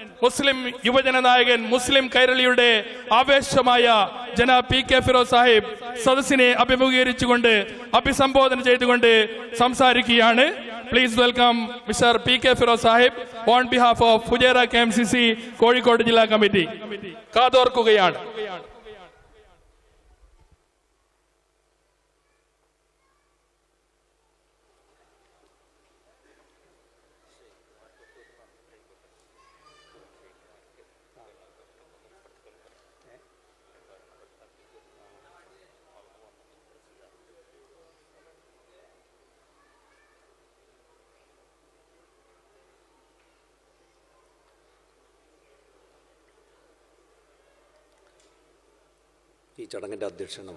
മുസ്ലിം യുവജന നായകൻ മുസ്ലിം കൈരളിയുടെ ആവേശമായ ജന പി കെ ഫിറോസ് സാഹിബ് സദസ്സിനെ അഭിമുഖീകരിച്ചുകൊണ്ട് അഭിസംബോധന ചെയ്തുകൊണ്ട് സംസാരിക്കുകയാണ് please welcome mister P K Firoz Sahib on behalf of Fujairah K M C C Kozhikode ജില്ലാ കമ്മിറ്റി കാതോർക്കുകയാണ് ഈ ചടങ്ങിൻ്റെ അധ്യക്ഷനും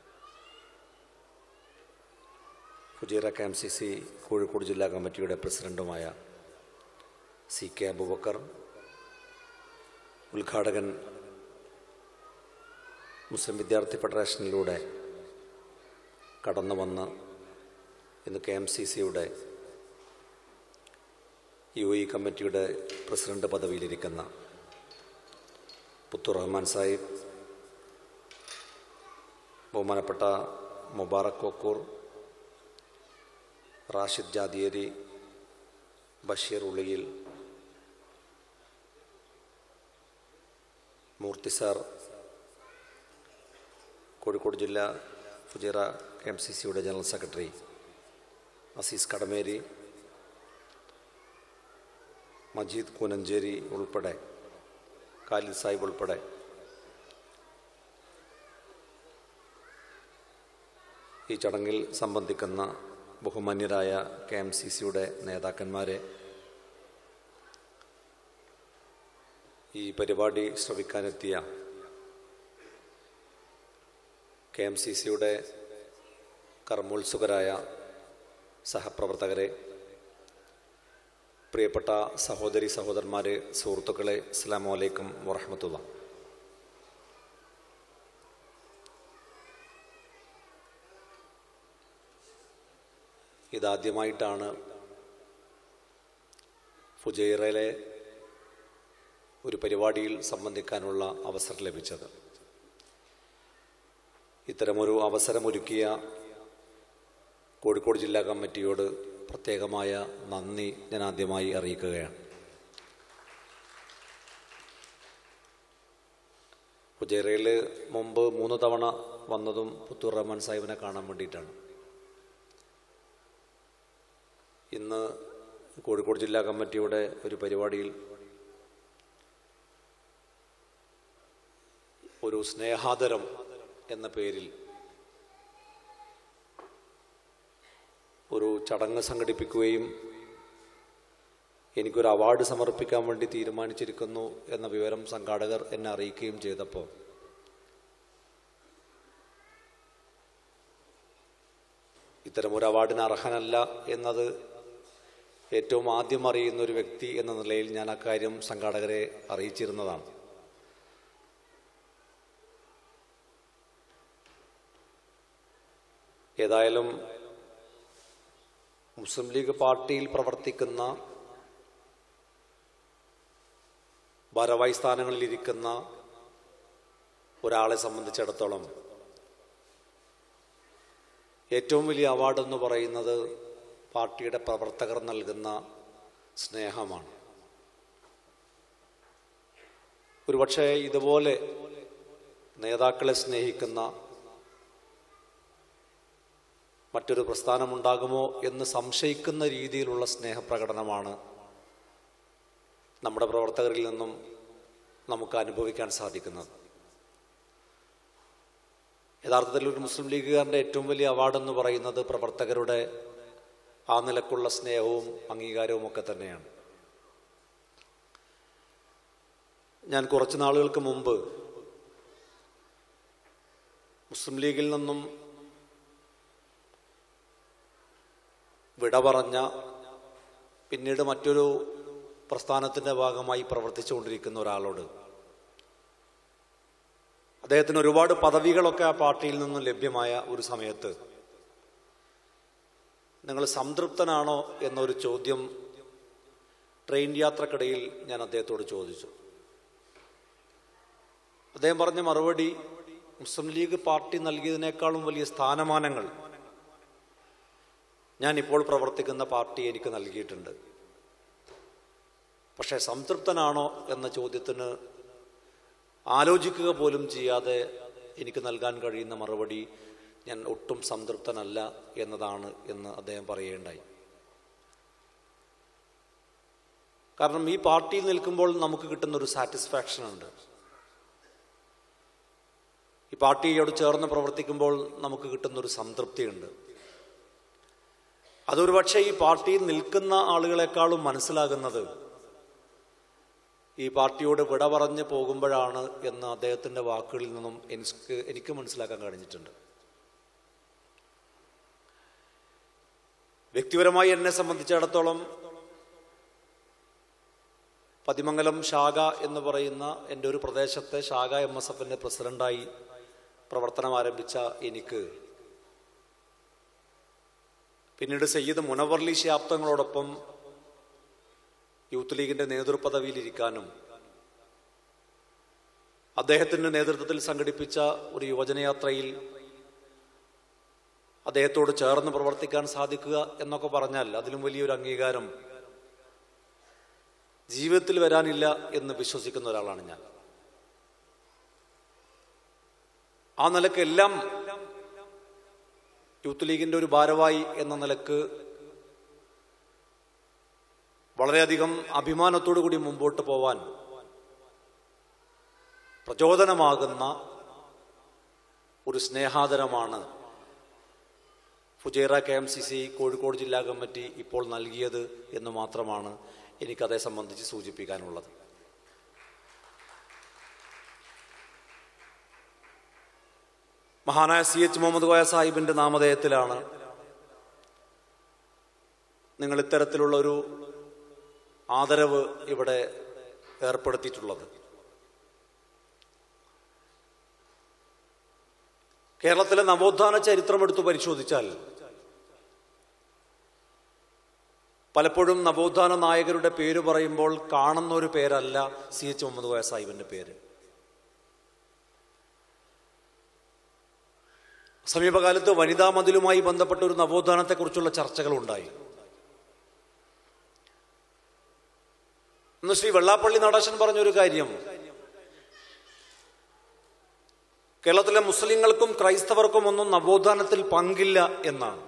Fujairah K M C C Kozhikode ജില്ലാ കമ്മിറ്റിയുടെ പ്രസിഡന്റുമായ സി കെ അബുബക്കർ ഉദ്ഘാടകൻ മുസ്ലിം വിദ്യാർത്ഥി ഫെഡറേഷനിലൂടെ കടന്നു വന്ന് ഇന്ന് കെ എം സി സിയുടെ യു ഇ കമ്മിറ്റിയുടെ പ്രസിഡന്റ് പദവിയിലിരിക്കുന്ന പുത്തു റഹ്മാൻ സാഹിബ് ബഹുമാനപ്പെട്ട മുബാറക് കൊക്കൂർ റാഷിദ് ജാദിയേരി ബഷീർ ഉളിയിൽ മൂർത്തി സാർ കോഴിക്കോട് ജില്ലാ ഫുജേറ കെ എം സി സിയുടെ ജനറൽ സെക്രട്ടറി അസീസ് കടമേരി മജീദ് കൂനഞ്ചേരി ഉൾപ്പെടെ ഖാലിദ് സാഹിബ് ഉൾപ്പെടെ ഈ ചടങ്ങിൽ സംബന്ധിക്കുന്ന ബഹുമാന്യരായ കെ എം സി സിയുടെ നേതാക്കന്മാരെ ഈ പരിപാടി ശ്രവിക്കാനെത്തിയ കെ എം സി സിയുടെ കർമ്മോത്സുകരായ സഹപ്രവർത്തകരെ പ്രിയപ്പെട്ട സഹോദരി സഹോദരന്മാരെ സുഹൃത്തുക്കളെ അസ്സാം വലൈക്കും വറഹമത്തുള്ള ഇതാദ്യമായിട്ടാണ് ഫുജൈറയിലെ ഒരു പരിപാടിയിൽ സംബന്ധിക്കാനുള്ള അവസരം ലഭിച്ചത് ഇത്തരമൊരു അവസരമൊരുക്കിയ കോഴിക്കോട് ജില്ലാ കമ്മിറ്റിയോട് പ്രത്യേകമായ നന്ദി ഞാൻ ആദ്യമായി അറിയിക്കുകയാണ് ഫുജൈറയിൽ മുമ്പ് മൂന്ന് തവണ വന്നതും പുത്തൂർ റഹ്മാൻ സാഹിബിനെ കാണാൻ വേണ്ടിയിട്ടാണ് ഇന്ന് കോഴിക്കോട് ജില്ലാ കമ്മിറ്റിയുടെ ഒരു പരിപാടിയിൽ ഒരു സ്നേഹാദരം എന്ന പേരിൽ ഒരു ചടങ്ങ് സംഘടിപ്പിക്കുകയും എനിക്കൊരു അവാർഡ് സമർപ്പിക്കാൻ വേണ്ടി തീരുമാനിച്ചിരിക്കുന്നു എന്ന വിവരം സംഘാടകർ എന്നെ അറിയിക്കുകയും ചെയ്തപ്പോൾ ഇത്തരമൊരു അവാർഡിന് അർഹനല്ല എന്നത് ഏറ്റവും ആദ്യം അറിയുന്ന ഒരു വ്യക്തി എന്ന നിലയിൽ ഞാൻ അക്കാര്യം സംഘാടകരെ അറിയിച്ചിരുന്നതാണ് ഏതായാലും മുസ്ലിം ലീഗ് പാർട്ടിയിൽ പ്രവർത്തിക്കുന്ന ഭാരവാഹി സ്ഥാനങ്ങളിലിരിക്കുന്ന ഒരാളെ സംബന്ധിച്ചിടത്തോളം ഏറ്റവും വലിയ അവാർഡ് എന്ന് പറയുന്നത് പാർട്ടിയുടെ പ്രവർത്തകർ നൽകുന്ന സ്നേഹമാണ് ഒരുപക്ഷെ ഇതുപോലെ നേതാക്കളെ സ്നേഹിക്കുന്ന മറ്റൊരു പ്രസ്ഥാനമുണ്ടാകുമോ എന്ന് സംശയിക്കുന്ന രീതിയിലുള്ള സ്നേഹപ്രകടനമാണ് നമ്മുടെ പ്രവർത്തകരിൽ നിന്നും നമുക്ക് അനുഭവിക്കാൻ സാധിക്കുന്നത് യഥാർത്ഥത്തിൽ ഒരു മുസ്ലിം ലീഗുകാരൻ്റെ ഏറ്റവും വലിയ അവാർഡ് എന്ന് പറയുന്നത് പ്രവർത്തകരുടെ ആ നിലക്കുള്ള സ്നേഹവും അംഗീകാരവും ഒക്കെ തന്നെയാണ് ഞാൻ കുറച്ച് നാളുകൾക്ക് മുമ്പ് മുസ്ലിം ലീഗിൽ നിന്നും വിട പറഞ്ഞ പിന്നീട് മറ്റൊരു പ്രസ്ഥാനത്തിൻ്റെ ഭാഗമായി പ്രവർത്തിച്ചുകൊണ്ടിരിക്കുന്ന ഒരാളോട് അദ്ദേഹത്തിന് ഒരുപാട് പദവികളൊക്കെ ആ പാർട്ടിയിൽ നിന്നും ലഭ്യമായ ഒരു സമയത്ത് നിങ്ങൾ സംതൃപ്തനാണോ എന്നൊരു ചോദ്യം ട്രെയിൻ യാത്രക്കിടയിൽ ഞാൻ അദ്ദേഹത്തോട് ചോദിച്ചു അദ്ദേഹം പറഞ്ഞ മറുപടി മുസ്ലിം ലീഗ് പാർട്ടി നൽകിയതിനേക്കാളും വലിയ സ്ഥാനമാനങ്ങൾ ഞാൻ ഇപ്പോൾ പ്രവർത്തിക്കുന്ന പാർട്ടി എനിക്ക് നൽകിയിട്ടുണ്ട് പക്ഷേ സംതൃപ്തനാണോ എന്ന ചോദ്യത്തിന് ആലോചിക്കുക പോലും ചെയ്യാതെ എനിക്ക് നൽകാൻ കഴിയുന്ന മറുപടി ഞാൻ ഒട്ടും സംതൃപ്തനല്ല എന്നതാണ് എന്ന് അദ്ദേഹം പറയുകയുണ്ടായി കാരണം ഈ പാർട്ടിയിൽ നിൽക്കുമ്പോൾ നമുക്ക് കിട്ടുന്ന ഒരു സാറ്റിസ്ഫാക്ഷൻ ഉണ്ട് ഈ പാർട്ടിയോട് ചേർന്ന് പ്രവർത്തിക്കുമ്പോൾ നമുക്ക് കിട്ടുന്ന ഒരു സംതൃപ്തിയുണ്ട് അതൊരു പക്ഷേ ഈ പാർട്ടിയിൽ നിൽക്കുന്ന ആളുകളെക്കാളും മനസ്സിലാകുന്നത് ഈ പാർട്ടിയോട് വിട പറഞ്ഞ് പോകുമ്പോഴാണ് എന്ന് അദ്ദേഹത്തിന്റെ വാക്കുകളിൽ നിന്നും എനിക്ക് എനിക്ക് മനസ്സിലാക്കാൻ കഴിഞ്ഞിട്ടുണ്ട് വ്യക്തിപരമായി എന്നെ സംബന്ധിച്ചിടത്തോളം പതിമംഗലം ശാഖ എന്ന് പറയുന്ന എൻ്റെ ഒരു പ്രദേശത്തെ ശാഖ എം എസ് എഫിൻ്റെ പ്രസിഡന്റായി പ്രവർത്തനം ആരംഭിച്ച എനിക്ക് പിന്നീട് സയ്യിദ് മുനവർലി ശാബ്ദങ്ങളോടൊപ്പം യൂത്ത് ലീഗിന്റെ നേതൃപദവിയിലിരിക്കാനും അദ്ദേഹത്തിന്റെ നേതൃത്വത്തിൽ സംഘടിപ്പിച്ച ഒരു യുവജനയാത്രയിൽ അദ്ദേഹത്തോട് ചേർന്ന് പ്രവർത്തിക്കാൻ സാധിക്കുക എന്നൊക്കെ പറഞ്ഞാൽ അതിലും വലിയൊരു അംഗീകാരം ജീവിതത്തിൽ വരാനില്ല എന്ന് വിശ്വസിക്കുന്ന ഒരാളാണ് ഞാൻ ആ നിലക്ക് എല്ലാം യൂത്ത് ലീഗിന്റെ ഒരു ഭാരവായി എന്ന നിലക്ക് വളരെയധികം അഭിമാനത്തോടു കൂടി മുമ്പോട്ട് പോവാൻ പ്രചോദനമാകുന്ന ഒരു സ്നേഹാദരമാണ് Fujairah K M C C Kozhikode ജില്ലാ കമ്മിറ്റി ഇപ്പോൾ നൽകിയത് എന്ന് മാത്രമാണ് എനിക്കതേ സംബന്ധിച്ച് സൂചിപ്പിക്കാനുള്ളത് മഹാനായ സി എച്ച് മുഹമ്മദ് കോയ സാഹിബിന്റെ നാമധേയത്തിലാണ് നിങ്ങൾ ഇത്തരത്തിലുള്ള ഒരു ആദരവ് ഇവിടെ ഏർപ്പെടുത്തിയിട്ടുള്ളത് കേരളത്തിലെ നവോത്ഥാന ചരിത്രം എടുത്തു പരിശോധിച്ചാൽ പലപ്പോഴും നവോത്ഥാന നായകരുടെ പേര് പറയുമ്പോൾ കാണുന്ന ഒരു പേരല്ല സി എച്ച് മുഹമ്മദ് കോയ സാഹിബിന്റെ പേര് സമീപകാലത്ത് വനിതാ മതിലുമായി ബന്ധപ്പെട്ട ഒരു നവോത്ഥാനത്തെക്കുറിച്ചുള്ള ചർച്ചകൾ ഉണ്ടായി ഇന്ന് ശ്രീ വെള്ളാപ്പള്ളി നടേശൻ പറഞ്ഞൊരു കാര്യം കേരളത്തിലെ മുസ്ലിങ്ങൾക്കും ക്രൈസ്തവർക്കും ഒന്നും നവോത്ഥാനത്തിൽ പങ്കില്ല എന്നാണ്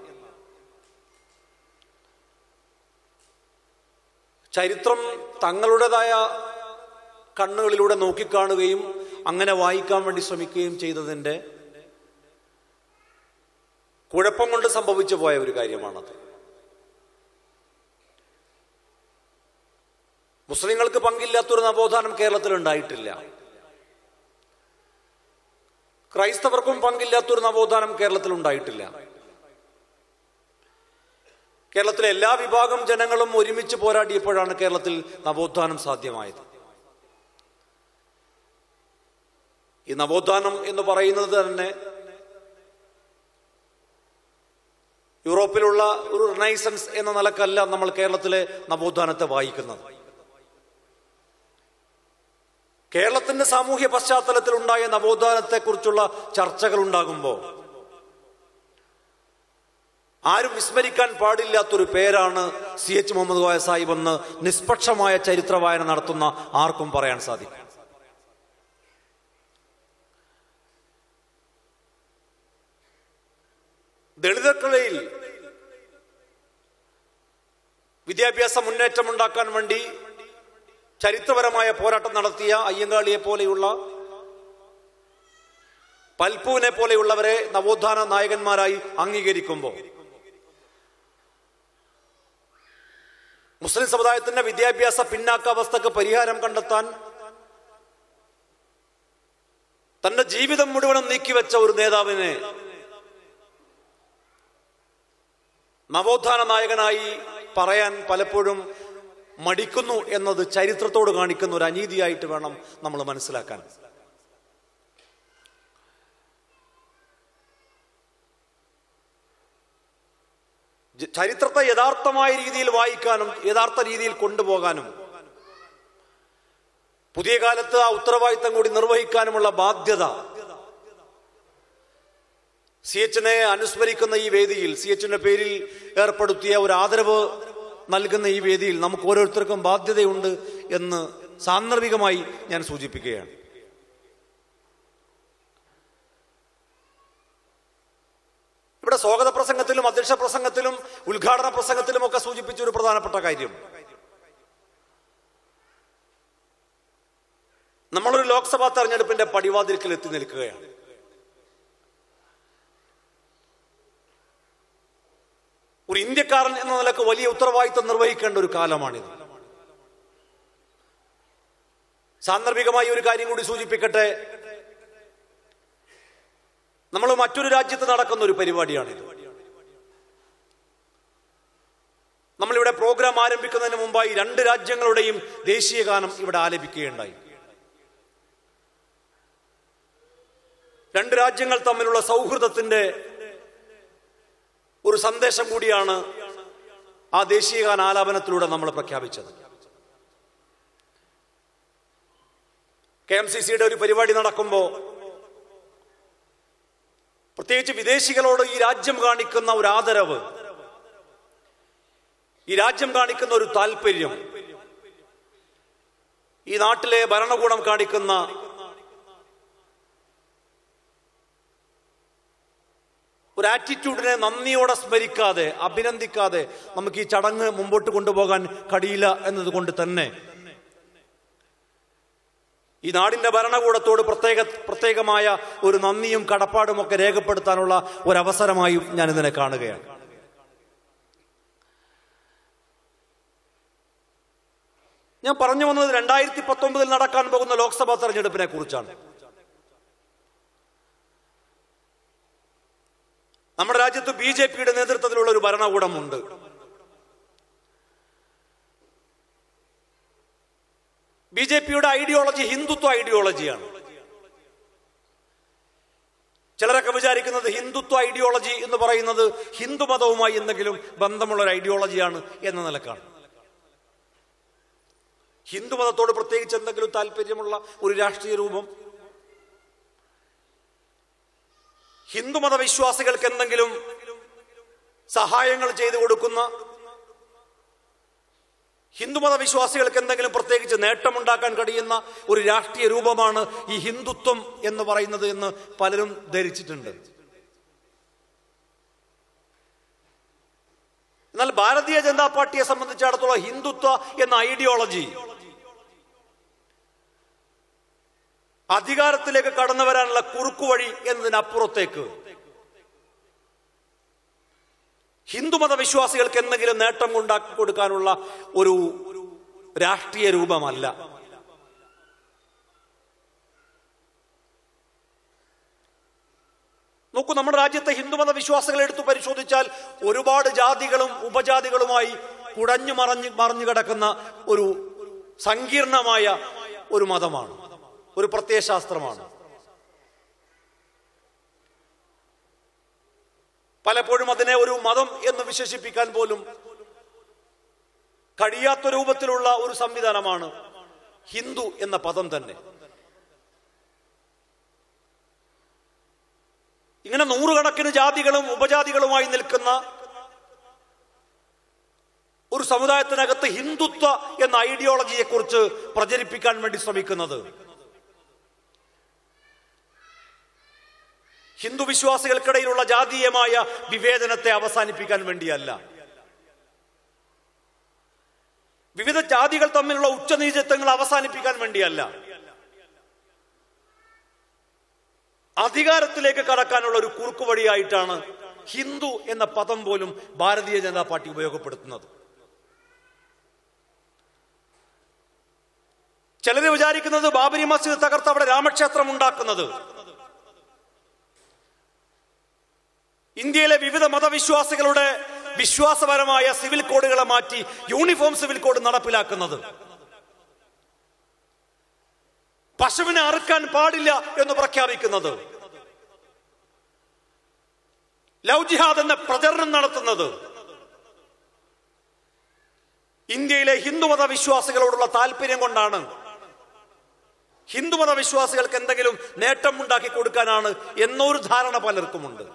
ചരിത്രം തങ്ങളുടേതായ കണ്ണുകളിലൂടെ നോക്കിക്കാണുകയും അങ്ങനെ വായിക്കാൻ വേണ്ടി ശ്രമിക്കുകയും ചെയ്തതിന്റെ കുഴപ്പം കൊണ്ട് സംഭവിച്ചു പോയ ഒരു കാര്യമാണത് മുസ്ലിങ്ങൾക്ക് പങ്കില്ലാത്തൊരു നവോത്ഥാനം കേരളത്തിൽ ഉണ്ടായിട്ടില്ല ക്രൈസ്തവർക്കും പങ്കില്ലാത്തൊരു നവോത്ഥാനം കേരളത്തിൽ ഉണ്ടായിട്ടില്ല കേരളത്തിലെ എല്ലാ വിഭാഗം ജനങ്ങളും ഒരുമിച്ച് പോരാടിയപ്പോഴാണ് കേരളത്തിൽ നവോത്ഥാനം സാധ്യമായത് ഈ നവോത്ഥാനം എന്ന് പറയുന്നത് തന്നെ യൂറോപ്പിലുള്ള ഒരു റിനൈസൻസ് എന്ന നിലക്കല്ല നമ്മൾ കേരളത്തിലെ നവോത്ഥാനത്തെ വായിക്കുന്നത് കേരളത്തിന്റെ സാമൂഹ്യ പശ്ചാത്തലത്തിൽ ഉണ്ടായ നവോത്ഥാനത്തെക്കുറിച്ചുള്ള ചർച്ചകൾ ഉണ്ടാകുമ്പോൾ ആരും വിസ്മരിക്കാൻ പാടില്ലാത്തൊരു പേരാണ് സി എച്ച് മുഹമ്മദ് കോയ സാഹിബ് എന്ന് നിഷ്പക്ഷമായ ചരിത്ര വായന നടത്തുന്ന ആർക്കും പറയാൻ സാധിക്കും ദളിതർക്കിടയിൽ വിദ്യാഭ്യാസ മുന്നേറ്റം ഉണ്ടാക്കാൻ വേണ്ടി ചരിത്രപരമായ പോരാട്ടം നടത്തിയ അയ്യങ്കാളിയെ പോലെയുള്ള പൽപ്പുവിനെ പോലെയുള്ളവരെ നവോത്ഥാന നായകന്മാരായി അംഗീകരിക്കുമ്പോൾ മുസ്ലിം സമുദായത്തിന്റെ വിദ്യാഭ്യാസ പിന്നാക്കാവസ്ഥക്ക് പരിഹാരം കണ്ടെത്താൻ തന്റെ ജീവിതം മുഴുവനും നീക്കിവെച്ച ഒരു നേതാവിനെ നവോത്ഥാന നായകനായി പറയാൻ പലപ്പോഴും മടിക്കുന്നു എന്നത് ചരിത്രത്തോട് കാണിക്കുന്ന ഒരു അനീതിയായിട്ട് വേണം നമ്മൾ മനസ്സിലാക്കാൻ ജ- ചരിത്രത്തെ യഥാർത്ഥമായ രീതിയിൽ വായിക്കാനും യഥാർത്ഥ രീതിയിൽ കൊണ്ടുപോകാനും പുതിയ കാലത്ത് ആ ഉത്തരവാദിത്തം കൂടി നിർവഹിക്കാനുമുള്ള ബാധ്യത സി എച്ചിനെ അനുസ്മരിക്കുന്ന ഈ വേദിയിൽ സി എച്ചിന്റെ പേരിൽ ഏർപ്പെടുത്തിയ ഒരു ആദരവ് നൽകുന്ന ഈ വേദിയിൽ നമുക്ക് ഓരോരുത്തർക്കും ബാധ്യതയുണ്ട് എന്ന് സാന്ദർഭികമായി ഞാൻ സൂചിപ്പിക്കുകയാണ് ഇവിടെ സ്വാഗത പ്രസംഗത്തിലും അധ്യക്ഷ പ്രസംഗത്തിലും ഉദ്ഘാടന പ്രസംഗത്തിലും ഒക്കെ സൂചിപ്പിച്ച ഒരു പ്രധാനപ്പെട്ട കാര്യം നമ്മളൊരു ലോക്സഭാ തെരഞ്ഞെടുപ്പിന്റെ പടിവാതിൽക്കൽ എത്തി നിൽക്കുകയാണ് ഒരു ഇന്ത്യക്കാരൻ എന്ന നിലക്ക് വലിയ ഉത്തരവാദിത്വം നിർവഹിക്കേണ്ട ഒരു കാലമാണിത് സാന്ദർഭികമായി ഒരു കാര്യം കൂടി സൂചിപ്പിക്കട്ടെ നമ്മൾ മറ്റൊരു രാജ്യത്ത് നടക്കുന്ന ഒരു പരിപാടിയാണിത് നമ്മളിവിടെ പ്രോഗ്രാം ആരംഭിക്കുന്നതിന് മുമ്പായി രണ്ട് രാജ്യങ്ങളുടെയും ദേശീയ ഗാനം ഇവിടെ ആലപിക്കുകയുണ്ടായി രണ്ട് രാജ്യങ്ങൾ തമ്മിലുള്ള സൗഹൃദത്തിന്റെ ഒരു സന്ദേശം കൂടിയാണ് ആ ദേശീയ ഗാന ആലാപനത്തിലൂടെ നമ്മൾ പ്രഖ്യാപിച്ചത് കെ എം സി സിയുടെ ഒരു പരിപാടി നടക്കുമ്പോൾ പ്രത്യേകിച്ച് വിദേശികളോട് ഈ രാജ്യം കാണിക്കുന്ന ഒരു ആദരവ് ഈ രാജ്യം കാണിക്കുന്ന ഒരു താല്പര്യം ഈ നാട്ടിലെ ഭരണകൂടം കാണിക്കുന്ന ഒരു ആറ്റിറ്റ്യൂഡിനെ നന്ദിയോടെ സ്മരിക്കാതെ അഭിനന്ദിക്കാതെ നമുക്ക് ഈ ചടങ്ങ് മുമ്പോട്ട് കൊണ്ടുപോകാൻ കഴിയില്ല എന്നതുകൊണ്ട് തന്നെ ഈ നാടിന്റെ ഭരണകൂടത്തോട് പ്രത്യേക പ്രത്യേകമായ ഒരു നന്ദിയും കടപ്പാടും ഒക്കെ രേഖപ്പെടുത്താനുള്ള ഒരവസരമായും ഞാൻ ഇതിനെ കാണുകയാണ് ഞാൻ പറഞ്ഞു വന്നത് രണ്ടായിരത്തി പത്തൊമ്പതിൽ നടക്കാൻ പോകുന്ന ലോക്സഭാ തെരഞ്ഞെടുപ്പിനെ കുറിച്ചാണ് നമ്മുടെ രാജ്യത്ത് ബി ജെ പിയുടെ നേതൃത്വത്തിലുള്ള ഒരു ഭരണകൂടമുണ്ട് ബി ജെ പിയുടെ ഐഡിയോളജി ഹിന്ദുത്വ ഐഡിയോളജിയാണ് ചിലരൊക്കെ വിചാരിക്കുന്നത് ഹിന്ദുത്വ ഐഡിയോളജി എന്ന് പറയുന്നത് ഹിന്ദു മതവുമായി എന്തെങ്കിലും ബന്ധമുള്ള ഒരു ഐഡിയോളജിയാണ് എന്ന നിലക്കാണ് ഹിന്ദു മതത്തോട് പ്രത്യേകിച്ച് എന്തെങ്കിലും താല്പര്യമുള്ള ഒരു രാഷ്ട്രീയ രൂപം ഹിന്ദുമത വിശ്വാസികൾക്ക് എന്തെങ്കിലും സഹായങ്ങൾ ചെയ്തു കൊടുക്കുന്ന ഹിന്ദുമത വിശ്വാസികൾക്ക് എന്തെങ്കിലും പ്രത്യേകിച്ച് നേട്ടമുണ്ടാക്കാൻ കഴിയുന്ന ഒരു രാഷ്ട്രീയ രൂപമാണ് ഈ ഹിന്ദുത്വം എന്ന് പറയുന്നത് എന്ന് പലരും ധരിച്ചിട്ടുണ്ട് എന്നാൽ ഭാരതീയ ജനതാ പാർട്ടിയെ സംബന്ധിച്ചിടത്തോളം ഹിന്ദുത്വ എന്ന ഐഡിയോളജി അധികാരത്തിലേക്ക് കടന്നു വരാനുള്ള കുറുക്കുവഴി എന്നതിനപ്പുറത്തേക്ക് ഹിന്ദുമത വിശ്വാസികൾക്ക് എന്തെങ്കിലും നേട്ടം ഉണ്ടാക്കി കൊടുക്കാനുള്ള ഒരു രാഷ്ട്രീയ രൂപമല്ല നോക്കൂ നമ്മുടെ രാജ്യത്തെ ഹിന്ദുമത വിശ്വാസികളെ എടുത്തു പരിശോധിച്ചാൽ ഒരുപാട് ജാതികളും ഉപജാതികളുമായി കുടഞ്ഞു മറഞ്ഞു മറഞ്ഞു കിടക്കുന്ന ഒരു സങ്കീർണമായ ഒരു മതമാണ് ഒരു പ്രത്യയശാസ്ത്രമാണ് പലപ്പോഴും അതിനെ ഒരു മതം എന്ന് വിശേഷിപ്പിക്കാൻ പോലും കഴിയാത്ത രൂപത്തിലുള്ള ഒരു സംവിധാനമാണ് ഹിന്ദു എന്ന പദം തന്നെ ഇങ്ങനെ നൂറുകണക്കിന് ജാതികളും ഉപജാതികളുമായി നിൽക്കുന്ന ഒരു സമുദായത്തിനകത്ത് ഹിന്ദുത്വ എന്ന ഐഡിയോളജിയെ കുറിച്ച് പ്രചരിപ്പിക്കാൻ വേണ്ടി ശ്രമിക്കുന്നത് ഹിന്ദു വിശ്വാസികൾക്കിടയിലുള്ള ജാതീയമായ വിവേചനത്തെ അവസാനിപ്പിക്കാൻ വേണ്ടിയല്ല വിവിധ ജാതികൾ തമ്മിലുള്ള ഉച്ചനീചത്വങ്ങൾ അവസാനിപ്പിക്കാൻ വേണ്ടിയല്ല അധികാരത്തിലേക്ക് കടക്കാനുള്ള ഒരു കുറുക്കുവഴിയായിട്ടാണ് ഹിന്ദു എന്ന പദം പോലും ഭാരതീയ ജനതാ പാർട്ടി ഉപയോഗപ്പെടുത്തുന്നത് ചിലര് വിചാരിക്കുന്നത് ബാബരി മസ്ജിദ് തകർത്ത് അവിടെ രാമക്ഷേത്രം ഉണ്ടാക്കുന്നത് ഇന്ത്യയിലെ വിവിധ മതവിശ്വാസികളുടെ വിശ്വാസപരമായ സിവിൽ കോഡുകളെ മാറ്റി യൂണിഫോം സിവിൽ കോഡ് നടപ്പിലാക്കുന്നത് പശുവിനെ അറുക്കാൻ പാടില്ല എന്ന് പ്രഖ്യാപിക്കുന്നത് ലവ് ജിഹാദ് എന്ന പ്രചരണം നടത്തുന്നത് ഇന്ത്യയിലെ ഹിന്ദുമത വിശ്വാസികളോടുള്ള താല്പര്യം കൊണ്ടാണ് ഹിന്ദുമത വിശ്വാസികൾക്ക് എന്തെങ്കിലും നേട്ടം ഉണ്ടാക്കി കൊടുക്കാനാണ് എന്നൊരു ധാരണ പലർക്കുമുണ്ട്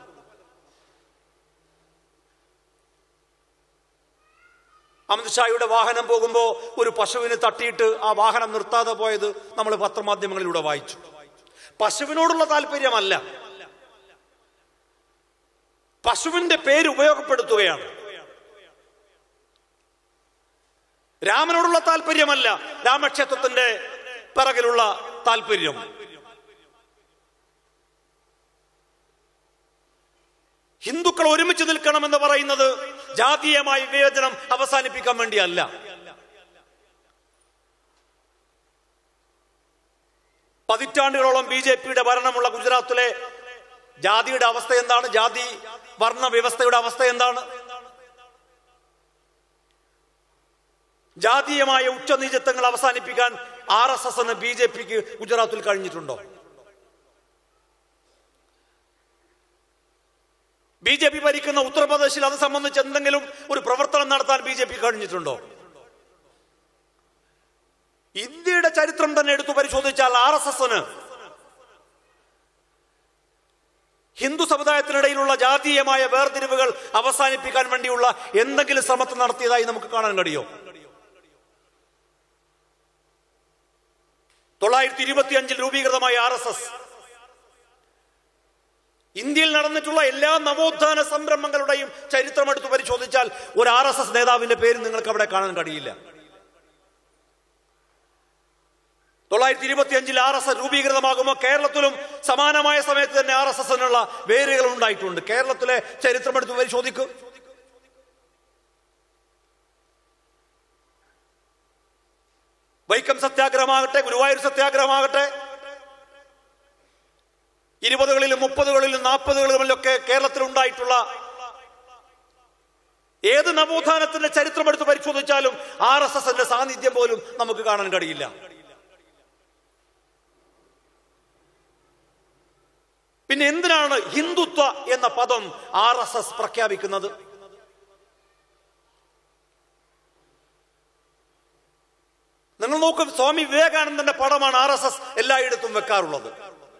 അമിത്ഷായുടെ വാഹനം പോകുമ്പോൾ ഒരു പശുവിന് തട്ടിയിട്ട് ആ വാഹനം നിർത്താതെ പോയത് നമ്മൾ പത്രമാധ്യമങ്ങളിലൂടെ വായിച്ചു പശുവിനോടുള്ള താല്പര്യമല്ല പശുവിന്റെ പേര് ഉപയോഗപ്പെടുത്തുകയാണ് രാമനോടുള്ള താല്പര്യമല്ല രാമക്ഷേത്രത്തിന്റെ പിറകിലുള്ള താല്പര്യം ഹിന്ദുക്കൾ ഒരുമിച്ച് നിൽക്കണമെന്ന് പറയുന്നത് ജാതീയമായ വിവേചനം അവസാനിപ്പിക്കാൻ വേണ്ടിയല്ല പതിറ്റാണ്ടുകളോളം ബി ജെ പിയുടെ ഭരണമുള്ള ഗുജറാത്തിലെ ജാതിയുടെ അവസ്ഥ എന്താണ് ജാതി വർണ്ണ വ്യവസ്ഥയുടെ അവസ്ഥ എന്താണ് ജാതീയമായ ഉച്ചനീചത്വങ്ങൾ അവസാനിപ്പിക്കാൻ ആർ എസ് എസിന് ബി ജെ പിക്ക് ഗുജറാത്തിൽ കഴിഞ്ഞിട്ടുണ്ടോ ബി ജെ പി ഭരിക്കുന്ന ഉത്തർപ്രദേശിൽ അത് സംബന്ധിച്ച് എന്തെങ്കിലും ഒരു പ്രവർത്തനം നടത്താൻ ബി ജെ പി കഴിഞ്ഞിട്ടുണ്ടോ ഇന്ത്യയുടെ ചരിത്രം തന്നെ എടുത്തു പരിശോധിച്ചാൽ ആർ എസ് എസിന് ഹിന്ദു സമുദായത്തിനിടയിലുള്ള ജാതീയമായ വേർതിരിവുകൾ അവസാനിപ്പിക്കാൻ വേണ്ടിയുള്ള എന്തെങ്കിലും ശ്രമത്തെ നടത്തിയതായി നമുക്ക് കാണാൻ കഴിയോ തൊള്ളായിരത്തി ഇരുപത്തി അഞ്ചിൽ രൂപീകൃതമായ ആർ എസ് എസ് ഇന്ത്യയിൽ നടന്നിട്ടുള്ള എല്ലാ നവോത്ഥാന സംരംഭങ്ങളുടെയും ചരിത്രം എടുത്ത് പരിശോധിച്ചാൽ ഒരു ആർ എസ് എസ് നേതാവിന്റെ പേര് നിങ്ങൾക്ക് അവിടെ കാണാൻ കഴിയില്ല തൊള്ളായിരത്തി ഇരുപത്തി അഞ്ചിൽ ആർ എസ് എസ് രൂപീകൃതമാകുമ്പോൾ കേരളത്തിലും സമാനമായ സമയത്ത് തന്നെ ആർ എസ് എസിനുള്ള വേരുകൾ ഉണ്ടായിട്ടുണ്ട് കേരളത്തിലെ ചരിത്രം എടുത്ത് പരിശോധിക്കും വൈക്കം സത്യാഗ്രഹമാകട്ടെ ഗുരുവായൂർ സത്യാഗ്രഹമാകട്ടെ ഇരുപതുകളിലും മുപ്പതുകളിലും നാൽപ്പതുകളിലുമൊക്കെ കേരളത്തിൽ ഉണ്ടായിട്ടുള്ള ഏത് നവോത്ഥാനത്തിന്റെ ചരിത്രം എടുത്ത് പരിശോധിച്ചാലും ആർ എസ് എസിന്റെ സാന്നിധ്യം പോലും നമുക്ക് കാണാൻ കഴിയില്ല പിന്നെ എന്തിനാണ് ഹിന്ദുത്വ എന്ന പദം ആർ എസ് എസ് പ്രഖ്യാപിക്കുന്നത് നിങ്ങൾ നോക്കും സ്വാമി വിവേകാനന്ദന്റെ പടമാണ് ആർ എസ് എസ് എല്ലായിടത്തും വെക്കാറുള്ളത്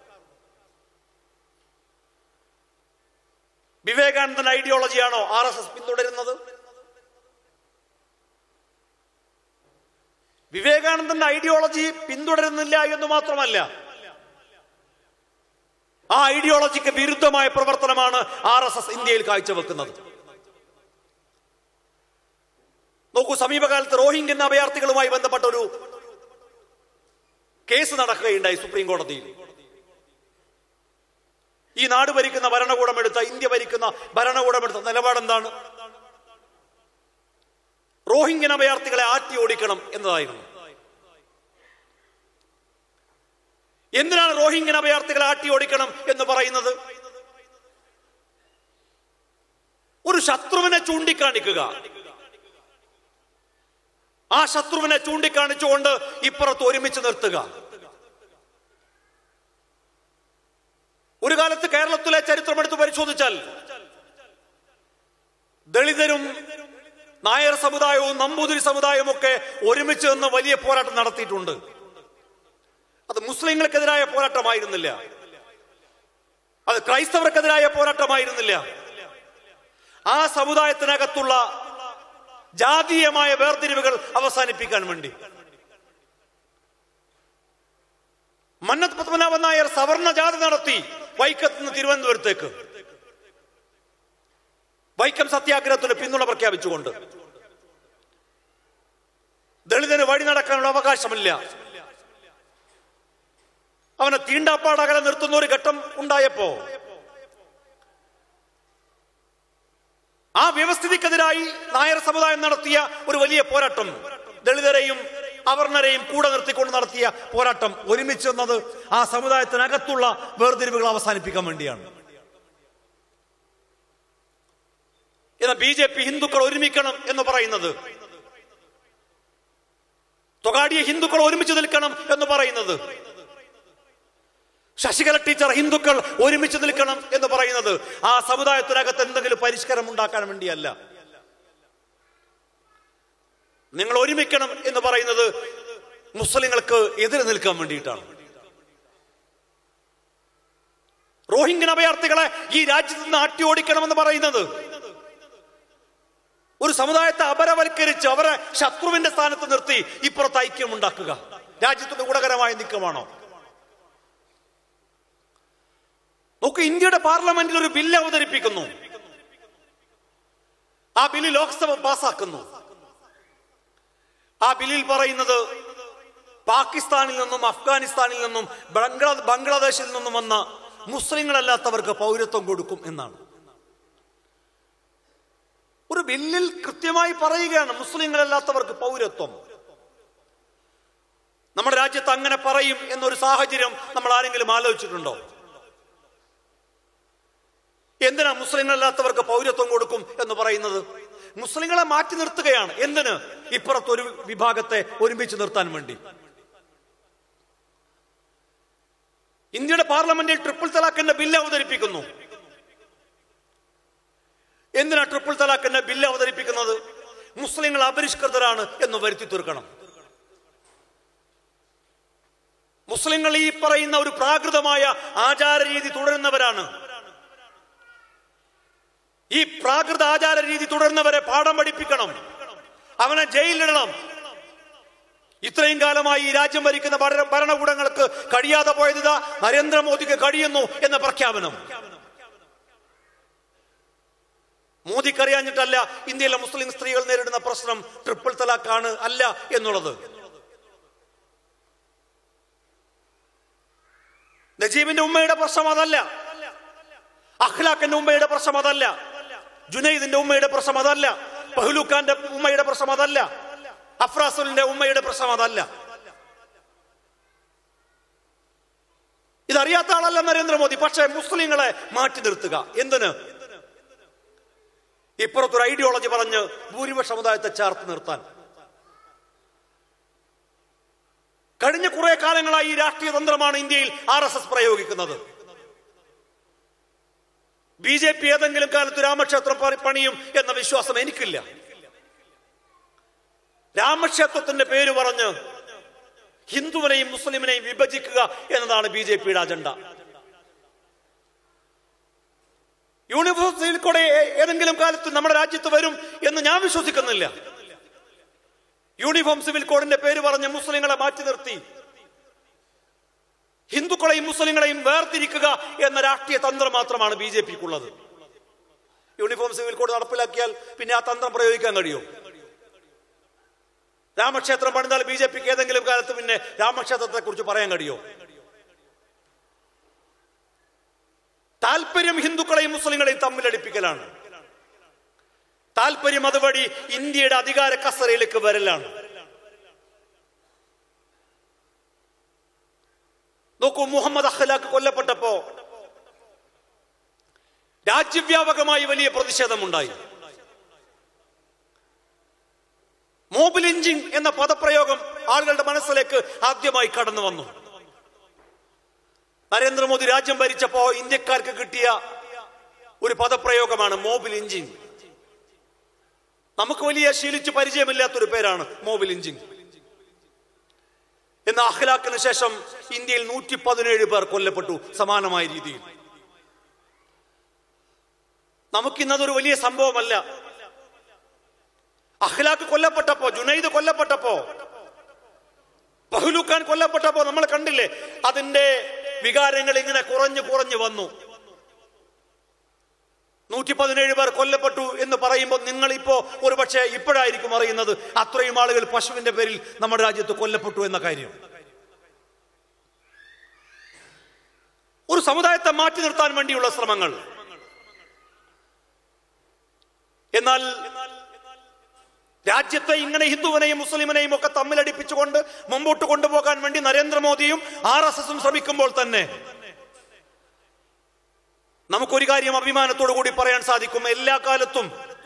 വിവേകാനന്ദന്റെ ഐഡിയോളജിയാണോ ആർ എസ് എസ് പിന്തുടരുന്നത് വിവേകാനന്ദന്റെ ഐഡിയോളജി പിന്തുടരുന്നില്ല എന്ന് മാത്രമല്ല ആ ഐഡിയോളജിക്ക് വിരുദ്ധമായ പ്രവർത്തനമാണ് ആർ എസ് എസ് ഇന്ത്യയിൽ കാഴ്ചവെക്കുന്നത് നോക്കൂ സമീപകാലത്ത് റോഹിംഗ്യൻ അഭയാർത്ഥികളുമായി ബന്ധപ്പെട്ട ഒരു കേസ് നടക്കുകയുണ്ടായി സുപ്രീം കോടതിയിൽ ഈ നാട് ഭരിക്കുന്ന ഭരണകൂടം എടുത്ത ഇന്ത്യ ഭരിക്കുന്ന ഭരണകൂടം എടുത്ത നിലപാടെന്താണ് റോഹിംഗ്യൻ അഭയാർത്ഥികളെ ആറ്റി ഓടിക്കണം എന്നതായിരുന്നു എന്തിനാണ് റോഹിംഗ്യൻ അഭയാർത്ഥികളെ ആട്ടി ഓടിക്കണം എന്ന് പറയുന്നത് ഒരു ശത്രുവിനെ ചൂണ്ടിക്കാണിക്കുക ആ ശത്രുവിനെ ചൂണ്ടിക്കാണിച്ചുകൊണ്ട് ഇപ്പുറത്ത് ഒരുമിച്ച് നിർത്തുക ഒരു കാലത്ത് കേരളത്തിലെ ചരിത്രം എടുത്ത് പരിശോധിച്ചാൽ ദളിതരും നായർ സമുദായവും നമ്പൂതിരി സമുദായവും ഒക്കെ ഒരുമിച്ച് നിന്ന് വലിയ പോരാട്ടം നടത്തിയിട്ടുണ്ട് അത് മുസ്ലിങ്ങൾക്കെതിരായ പോരാട്ടമായിരുന്നില്ല അത് ക്രൈസ്തവർക്കെതിരായ പോരാട്ടമായിരുന്നില്ല ആ സമുദായത്തിനകത്തുള്ള ജാതീയമായ വേർതിരിവുകൾ അവസാനിപ്പിക്കാൻ വേണ്ടി മന്നത്ത് പത്മനാഭൻ നായർ സവർണ ജാഥ നടത്തി വൈക്കത്ത് നിന്ന് തിരുവനന്തപുരത്തേക്ക് വൈക്കം സത്യാഗ്രഹത്തിന് പിന്തുണ പ്രഖ്യാപിച്ചുകൊണ്ട് ദളിതന് വഴി നടക്കാനുള്ള അവകാശമില്ല അവനെ തീണ്ടാപ്പാടകലെ നിർത്തുന്ന ഒരു ഘട്ടം ഉണ്ടായപ്പോ ആ വ്യവസ്ഥിതിക്കെതിരായി നായർ സമുദായം നടത്തിയ ഒരു വലിയ പോരാട്ടം ദളിതരെയും അവർണരെയും കൂടെ നിർത്തിക്കൊണ്ട് നടത്തിയ പോരാട്ടം ഒരുമിച്ച് വന്നത് ആ സമുദായത്തിനകത്തുള്ള വേർതിരിവുകൾ അവസാനിപ്പിക്കാൻ വേണ്ടിയാണ് എന്നാൽ ബി ജെ പി ഹിന്ദുക്കൾ ഒരുമിക്കണം എന്ന് പറയുന്നത് തൊഗാഡിയ ഹിന്ദുക്കൾ ഒരുമിച്ച് നിൽക്കണം എന്ന് പറയുന്നത് ശശികല ടീച്ചർ ഹിന്ദുക്കൾ ഒരുമിച്ച് നിൽക്കണം എന്ന് പറയുന്നത് ആ സമുദായത്തിനകത്ത് എന്തെങ്കിലും പരിഷ്കാരം ഉണ്ടാക്കാൻ വേണ്ടിയല്ല നിങ്ങൾ ഒരുമിക്കണം എന്ന് പറയുന്നത് മുസ്ലിങ്ങൾക്ക് എതിരെ നിൽക്കാൻ വേണ്ടിയിട്ടാണ് റോഹിംഗ്യൻ അഭയാർത്ഥികളെ ഈ രാജ്യത്ത് നിന്ന് ആട്ടി ഓടിക്കണമെന്ന് പറയുന്നത് ഒരു സമുദായത്തെ അപരവൽക്കരിച്ച് അവരെ ശത്രുവിന്റെ സ്ഥാനത്ത് നിർത്തി ഇപ്പുറത്ത് ഐക്യം ഉണ്ടാക്കുക രാജ്യത്തിന്റെ ഗുണകരമായ നീക്കമാണോ നോക്കൂ ഇന്ത്യയുടെ പാർലമെന്റിൽ ഒരു ബില്ല് അവതരിപ്പിക്കുന്നു ആ ബില്ല് ലോക്സഭ പാസാക്കുന്നു ആ ബില്ലിൽ പറയുന്നത് പാകിസ്ഥാനിൽ നിന്നും അഫ്ഗാനിസ്ഥാനിൽ നിന്നും ബംഗ്ലാ ബംഗ്ലാദേശിൽ നിന്നും വന്ന മുസ്ലിങ്ങളല്ലാത്തവർക്ക് പൗരത്വം കൊടുക്കും എന്നാണ് ഒരു ബില്ലിൽ കൃത്യമായി പറയുകയാണ് മുസ്ലിങ്ങളല്ലാത്തവർക്ക് പൗരത്വം നമ്മുടെ രാജ്യത്ത് അങ്ങനെ പറയും എന്നൊരു സാഹചര്യം നമ്മൾ ആരെങ്കിലും ആലോചിച്ചിട്ടുണ്ടോ എന്തിനാ മുസ്ലിങ്ങളല്ലാത്തവർക്ക് പൗരത്വം കൊടുക്കും എന്ന് പറയുന്നത് മുസ്ലിങ്ങളെ മാറ്റി നിർത്തുകയാണ് എന്തിന് ഇപ്പുറത്ത് ഒരു വിഭാഗത്തെ ഒരുമിച്ച് നിർത്താൻ വേണ്ടി ഇന്ത്യയുടെ പാർലമെന്റിൽ ട്രിപ്പിൾ തലാഖിന്റെ ബില്ല് അവതരിപ്പിക്കുന്നു എന്തിനാ ട്രിപ്പിൾ തലാഖിന്റെ ബില്ല് അവതരിപ്പിക്കുന്നത് മുസ്ലിങ്ങൾ അപരിഷ്കൃതരാണ് എന്ന് വരുത്തി തീർക്കണം മുസ്ലിങ്ങൾ ഈ പറയുന്ന ഒരു പ്രാകൃതമായ ആചാര രീതി തുടരുന്നവരാണ് ഈ പ്രാകൃത ആചാര രീതി തുടരുന്നവരെ പാഠം പഠിപ്പിക്കണം അവനെ ജയിലിലിടണം ഇത്രയും കാലമായി ഈ രാജ്യം ഭരിക്കുന്ന ഭരണ- ഭരണകൂടങ്ങൾക്ക് കഴിയാതെ പോയത് ഇതാ നരേന്ദ്രമോദിക്ക് കഴിയുന്നു എന്ന പ്രഖ്യാപനം മോദിക്കറിയാഞ്ഞിട്ടല്ല ഇന്ത്യയിലെ മുസ്ലിം സ്ത്രീകൾ നേരിടുന്ന പ്രശ്നം ട്രിപ്പിൾ തലാഖാണ് അല്ല എന്നുള്ളത് നജീബിന്റെ ഉമ്മയുടെ പ്രശ്നം അതല്ല അഖ്ലാഖിന്റെ ഉമ്മയുടെ പ്രശ്നം അതല്ല ജുനൈദിന്റെ ഉമ്മയുടെ പ്രശ്നം അതല്ല പഹ്ലൂഖാന്റെ ഉമ്മയുടെ പ്രശ്നം അതല്ല അഫ്രാസുലിന്റെ ഉമ്മയുടെ പ്രശ്നം അതല്ല ഇതറിയാത്ത ആളല്ല നരേന്ദ്രമോദി പക്ഷേ മുസ്ലിങ്ങളെ മാറ്റി നിർത്തുക എന്തിന് ഇപ്പുറത്തൊരു ഐഡിയോളജി പറഞ്ഞ് ഭൂരിപക്ഷ സമുദായത്തെ ചേർത്ത് നിർത്താൻ കഴിഞ്ഞ കുറെ കാലങ്ങളായി ഈ രാഷ്ട്രീയ തന്ത്രമാണ് ഇന്ത്യയിൽ ആർ എസ് എസ് പ്രയോഗിക്കുന്നത് ബി ജെ പി ഏതെങ്കിലും കാലത്ത് രാമക്ഷേത്രം പണി- പണിയും എന്ന വിശ്വാസം എനിക്കില്ല രാമക്ഷേത്രത്തിന്റെ പേര് പറഞ്ഞ് ഹിന്ദുവിനെയും മുസ്ലിമിനെയും വിഭജിക്കുക എന്നതാണ് ബി ജെ പിയുടെ അജണ്ട യൂണിവേഴ്സിറ്റിയിൽ കൂടെ ഏ- ഏതെങ്കിലും കാലത്ത് നമ്മുടെ രാജ്യത്ത് വരും എന്ന് ഞാൻ വിശ്വസിക്കുന്നില്ല യൂണിഫോം സിവിൽ കോഡിന്റെ പേര് പറഞ്ഞ് മുസ്ലിങ്ങളെ മാറ്റി നിർത്തി ഹിന്ദുക്കളെയും മുസ്ലിങ്ങളെയും വേർതിരിക്കുക എന്ന രാഷ്ട്രീയ തന്ത്രം മാത്രമാണ് ബി ജെ പിക്കുള്ളത് യൂണിഫോം സിവിൽ കോഡ് നടപ്പിലാക്കിയാൽ പിന്നെ ആ തന്ത്രം പ്രയോഗിക്കാൻ കഴിയും രാമക്ഷേത്രം പണിതാൽ ബി ജെ പിക്ക് ഏതെങ്കിലും കാലത്ത് പിന്നെ രാമക്ഷേത്രത്തെ കുറിച്ച് പറയാൻ കഴിയോ താല്പര്യം ഹിന്ദുക്കളെയും മുസ്ലിങ്ങളെയും തമ്മിലടിപ്പിക്കലാണ് താല്പര്യം അതുവഴി ഇന്ത്യയുടെ അധികാര കസരയിലേക്ക് വരലാണ് നോക്കൂ മുഹമ്മദ് അഖ്ലാഖ് കൊല്ലപ്പെട്ടപ്പോ രാജ്യവ്യാപകമായി വലിയ പ്രതിഷേധമുണ്ടായി മോബ് ലിഞ്ചിങ് എന്ന പദപ്രയോഗം ആളുകളുടെ മനസ്സിലേക്ക് ആദ്യമായി കടന്നു വന്നു നരേന്ദ്രമോദി രാജ്യം ഭരിച്ചപ്പോ ഇന്ത്യക്കാർക്ക് കിട്ടിയ ഒരു പദപ്രയോഗമാണ് മോബ് ലിഞ്ചിങ് നമുക്ക് വലിയ ശീലിച്ച് പരിചയമില്ലാത്തൊരു പേരാണ് മോബ് ലിഞ്ചിങ് എന്ന അഖ്ലാഖിന് ശേഷം ഇന്ത്യയിൽ നൂറ്റി പതിനേഴ് പേർ കൊല്ലപ്പെട്ടു സമാനമായ രീതിയിൽ നമുക്കിന്നതൊരു വലിയ സംഭവമല്ല അഖ്ലാഖ് കൊല്ലപ്പെട്ടപ്പോ ജുനൈദ് കൊല്ലപ്പെട്ടപ്പോ പഹ്ലൂഖാൻ കൊല്ലപ്പെട്ടപ്പോ നമ്മൾ കണ്ടില്ലേ അതിന്റെ വികാരങ്ങൾ ഇങ്ങനെ കുറഞ്ഞു കുറഞ്ഞു വന്നു നൂറ്റി പതിനേഴ് പേർ കൊല്ലപ്പെട്ടു എന്ന് പറയുമ്പോൾ നിങ്ങൾ ഇപ്പോ ഒരുപക്ഷെ ഇപ്പോഴായിരിക്കും അറിയുന്നത് അത്രയും ആളുകൾ പശുവിന്റെ പേരിൽ നമ്മുടെ രാജ്യത്ത് കൊല്ലപ്പെട്ടു എന്ന കാര്യം ഒരു സമുദായത്തെ മാറ്റി നിർത്താൻ വേണ്ടിയുള്ള ശ്രമങ്ങൾ എന്നാൽ രാജ്യത്തെ ഇങ്ങനെ ഹിന്ദുവിനെയും മുസ്ലിമിനെയും ഒക്കെ തമ്മിലടിപ്പിച്ചുകൊണ്ട് മുമ്പോട്ട് കൊണ്ടുപോകാൻ വേണ്ടി നരേന്ദ്രമോദിയും ആർ എസ് എസും ശ്രമിക്കുമ്പോൾ തന്നെ നമുക്കൊരു കാര്യം അഭിമാനത്തോടു കൂടി പറയാൻ സാധിക്കും എല്ലാ കാലത്തും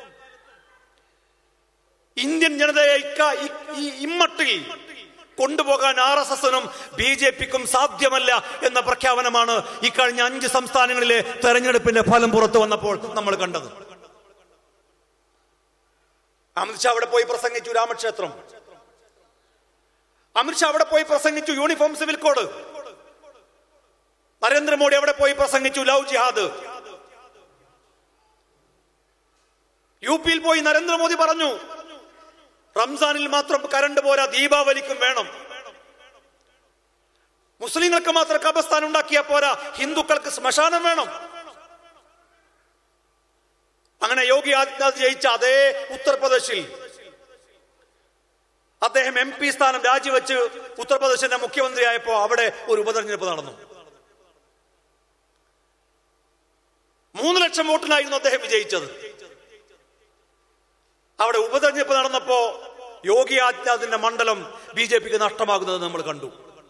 ഇന്ത്യൻ ജനതയെ ഇക്ക- ഇ- ഈ ഇമ്മട്ടിൽ കൊണ്ടുപോകാൻ ആർ എസ് എസിനും ബി ജെ പിക്കും സാധ്യമല്ല എന്ന പ്രഖ്യാപനമാണ് ഇക്കഴിഞ്ഞ അഞ്ച് സംസ്ഥാനങ്ങളിലെ തെരഞ്ഞെടുപ്പിന്റെ ഫലം പുറത്തു വന്നപ്പോൾ നമ്മൾ കണ്ടത് അമിത്ഷാ അവിടെ പോയി പ്രസംഗിച്ചു രാമക്ഷേത്രം അമിത്ഷാ അവിടെ പോയി പ്രസംഗിച്ചു യൂണിഫോം സിവിൽ കോഡ് നരേന്ദ്രമോദി അവിടെ പോയി പ്രസംഗിച്ചു ലവ് ജിഹാദ് യു പിയിൽ പോയി നരേന്ദ്രമോദി പറഞ്ഞു റംസാനിൽ മാത്രം കരണ്ട് പോരാ ദീപാവലിക്കും വേണം മുസ്ലിങ്ങൾക്ക് മാത്രം കബസ്ഥാൻ ഉണ്ടാക്കിയാൽ പോരാ ഹിന്ദുക്കൾക്ക് ശ്മശാനം വേണം അങ്ങനെ യോഗി ആദിത്യനാഥ് ജയിച്ച അതേ ഉത്തർപ്രദേശിൽ അദ്ദേഹം എം പി സ്ഥാനം രാജിവെച്ച് ഉത്തർപ്രദേശിന്റെ മുഖ്യമന്ത്രിയായപ്പോ അവിടെ ഒരു ഉപതെരഞ്ഞെടുപ്പ് നടന്നു മൂന്ന് ലക്ഷം വോട്ടിനായിരുന്നു അദ്ദേഹം വിജയിച്ചത് അവിടെ ഉപതെരഞ്ഞെടുപ്പ് നടന്നപ്പോ യോഗി ആദിത്യനാഥിന്റെ മണ്ഡലം ബി ജെ പിക്ക് നഷ്ടമാകുന്നത് നമ്മൾ കണ്ടു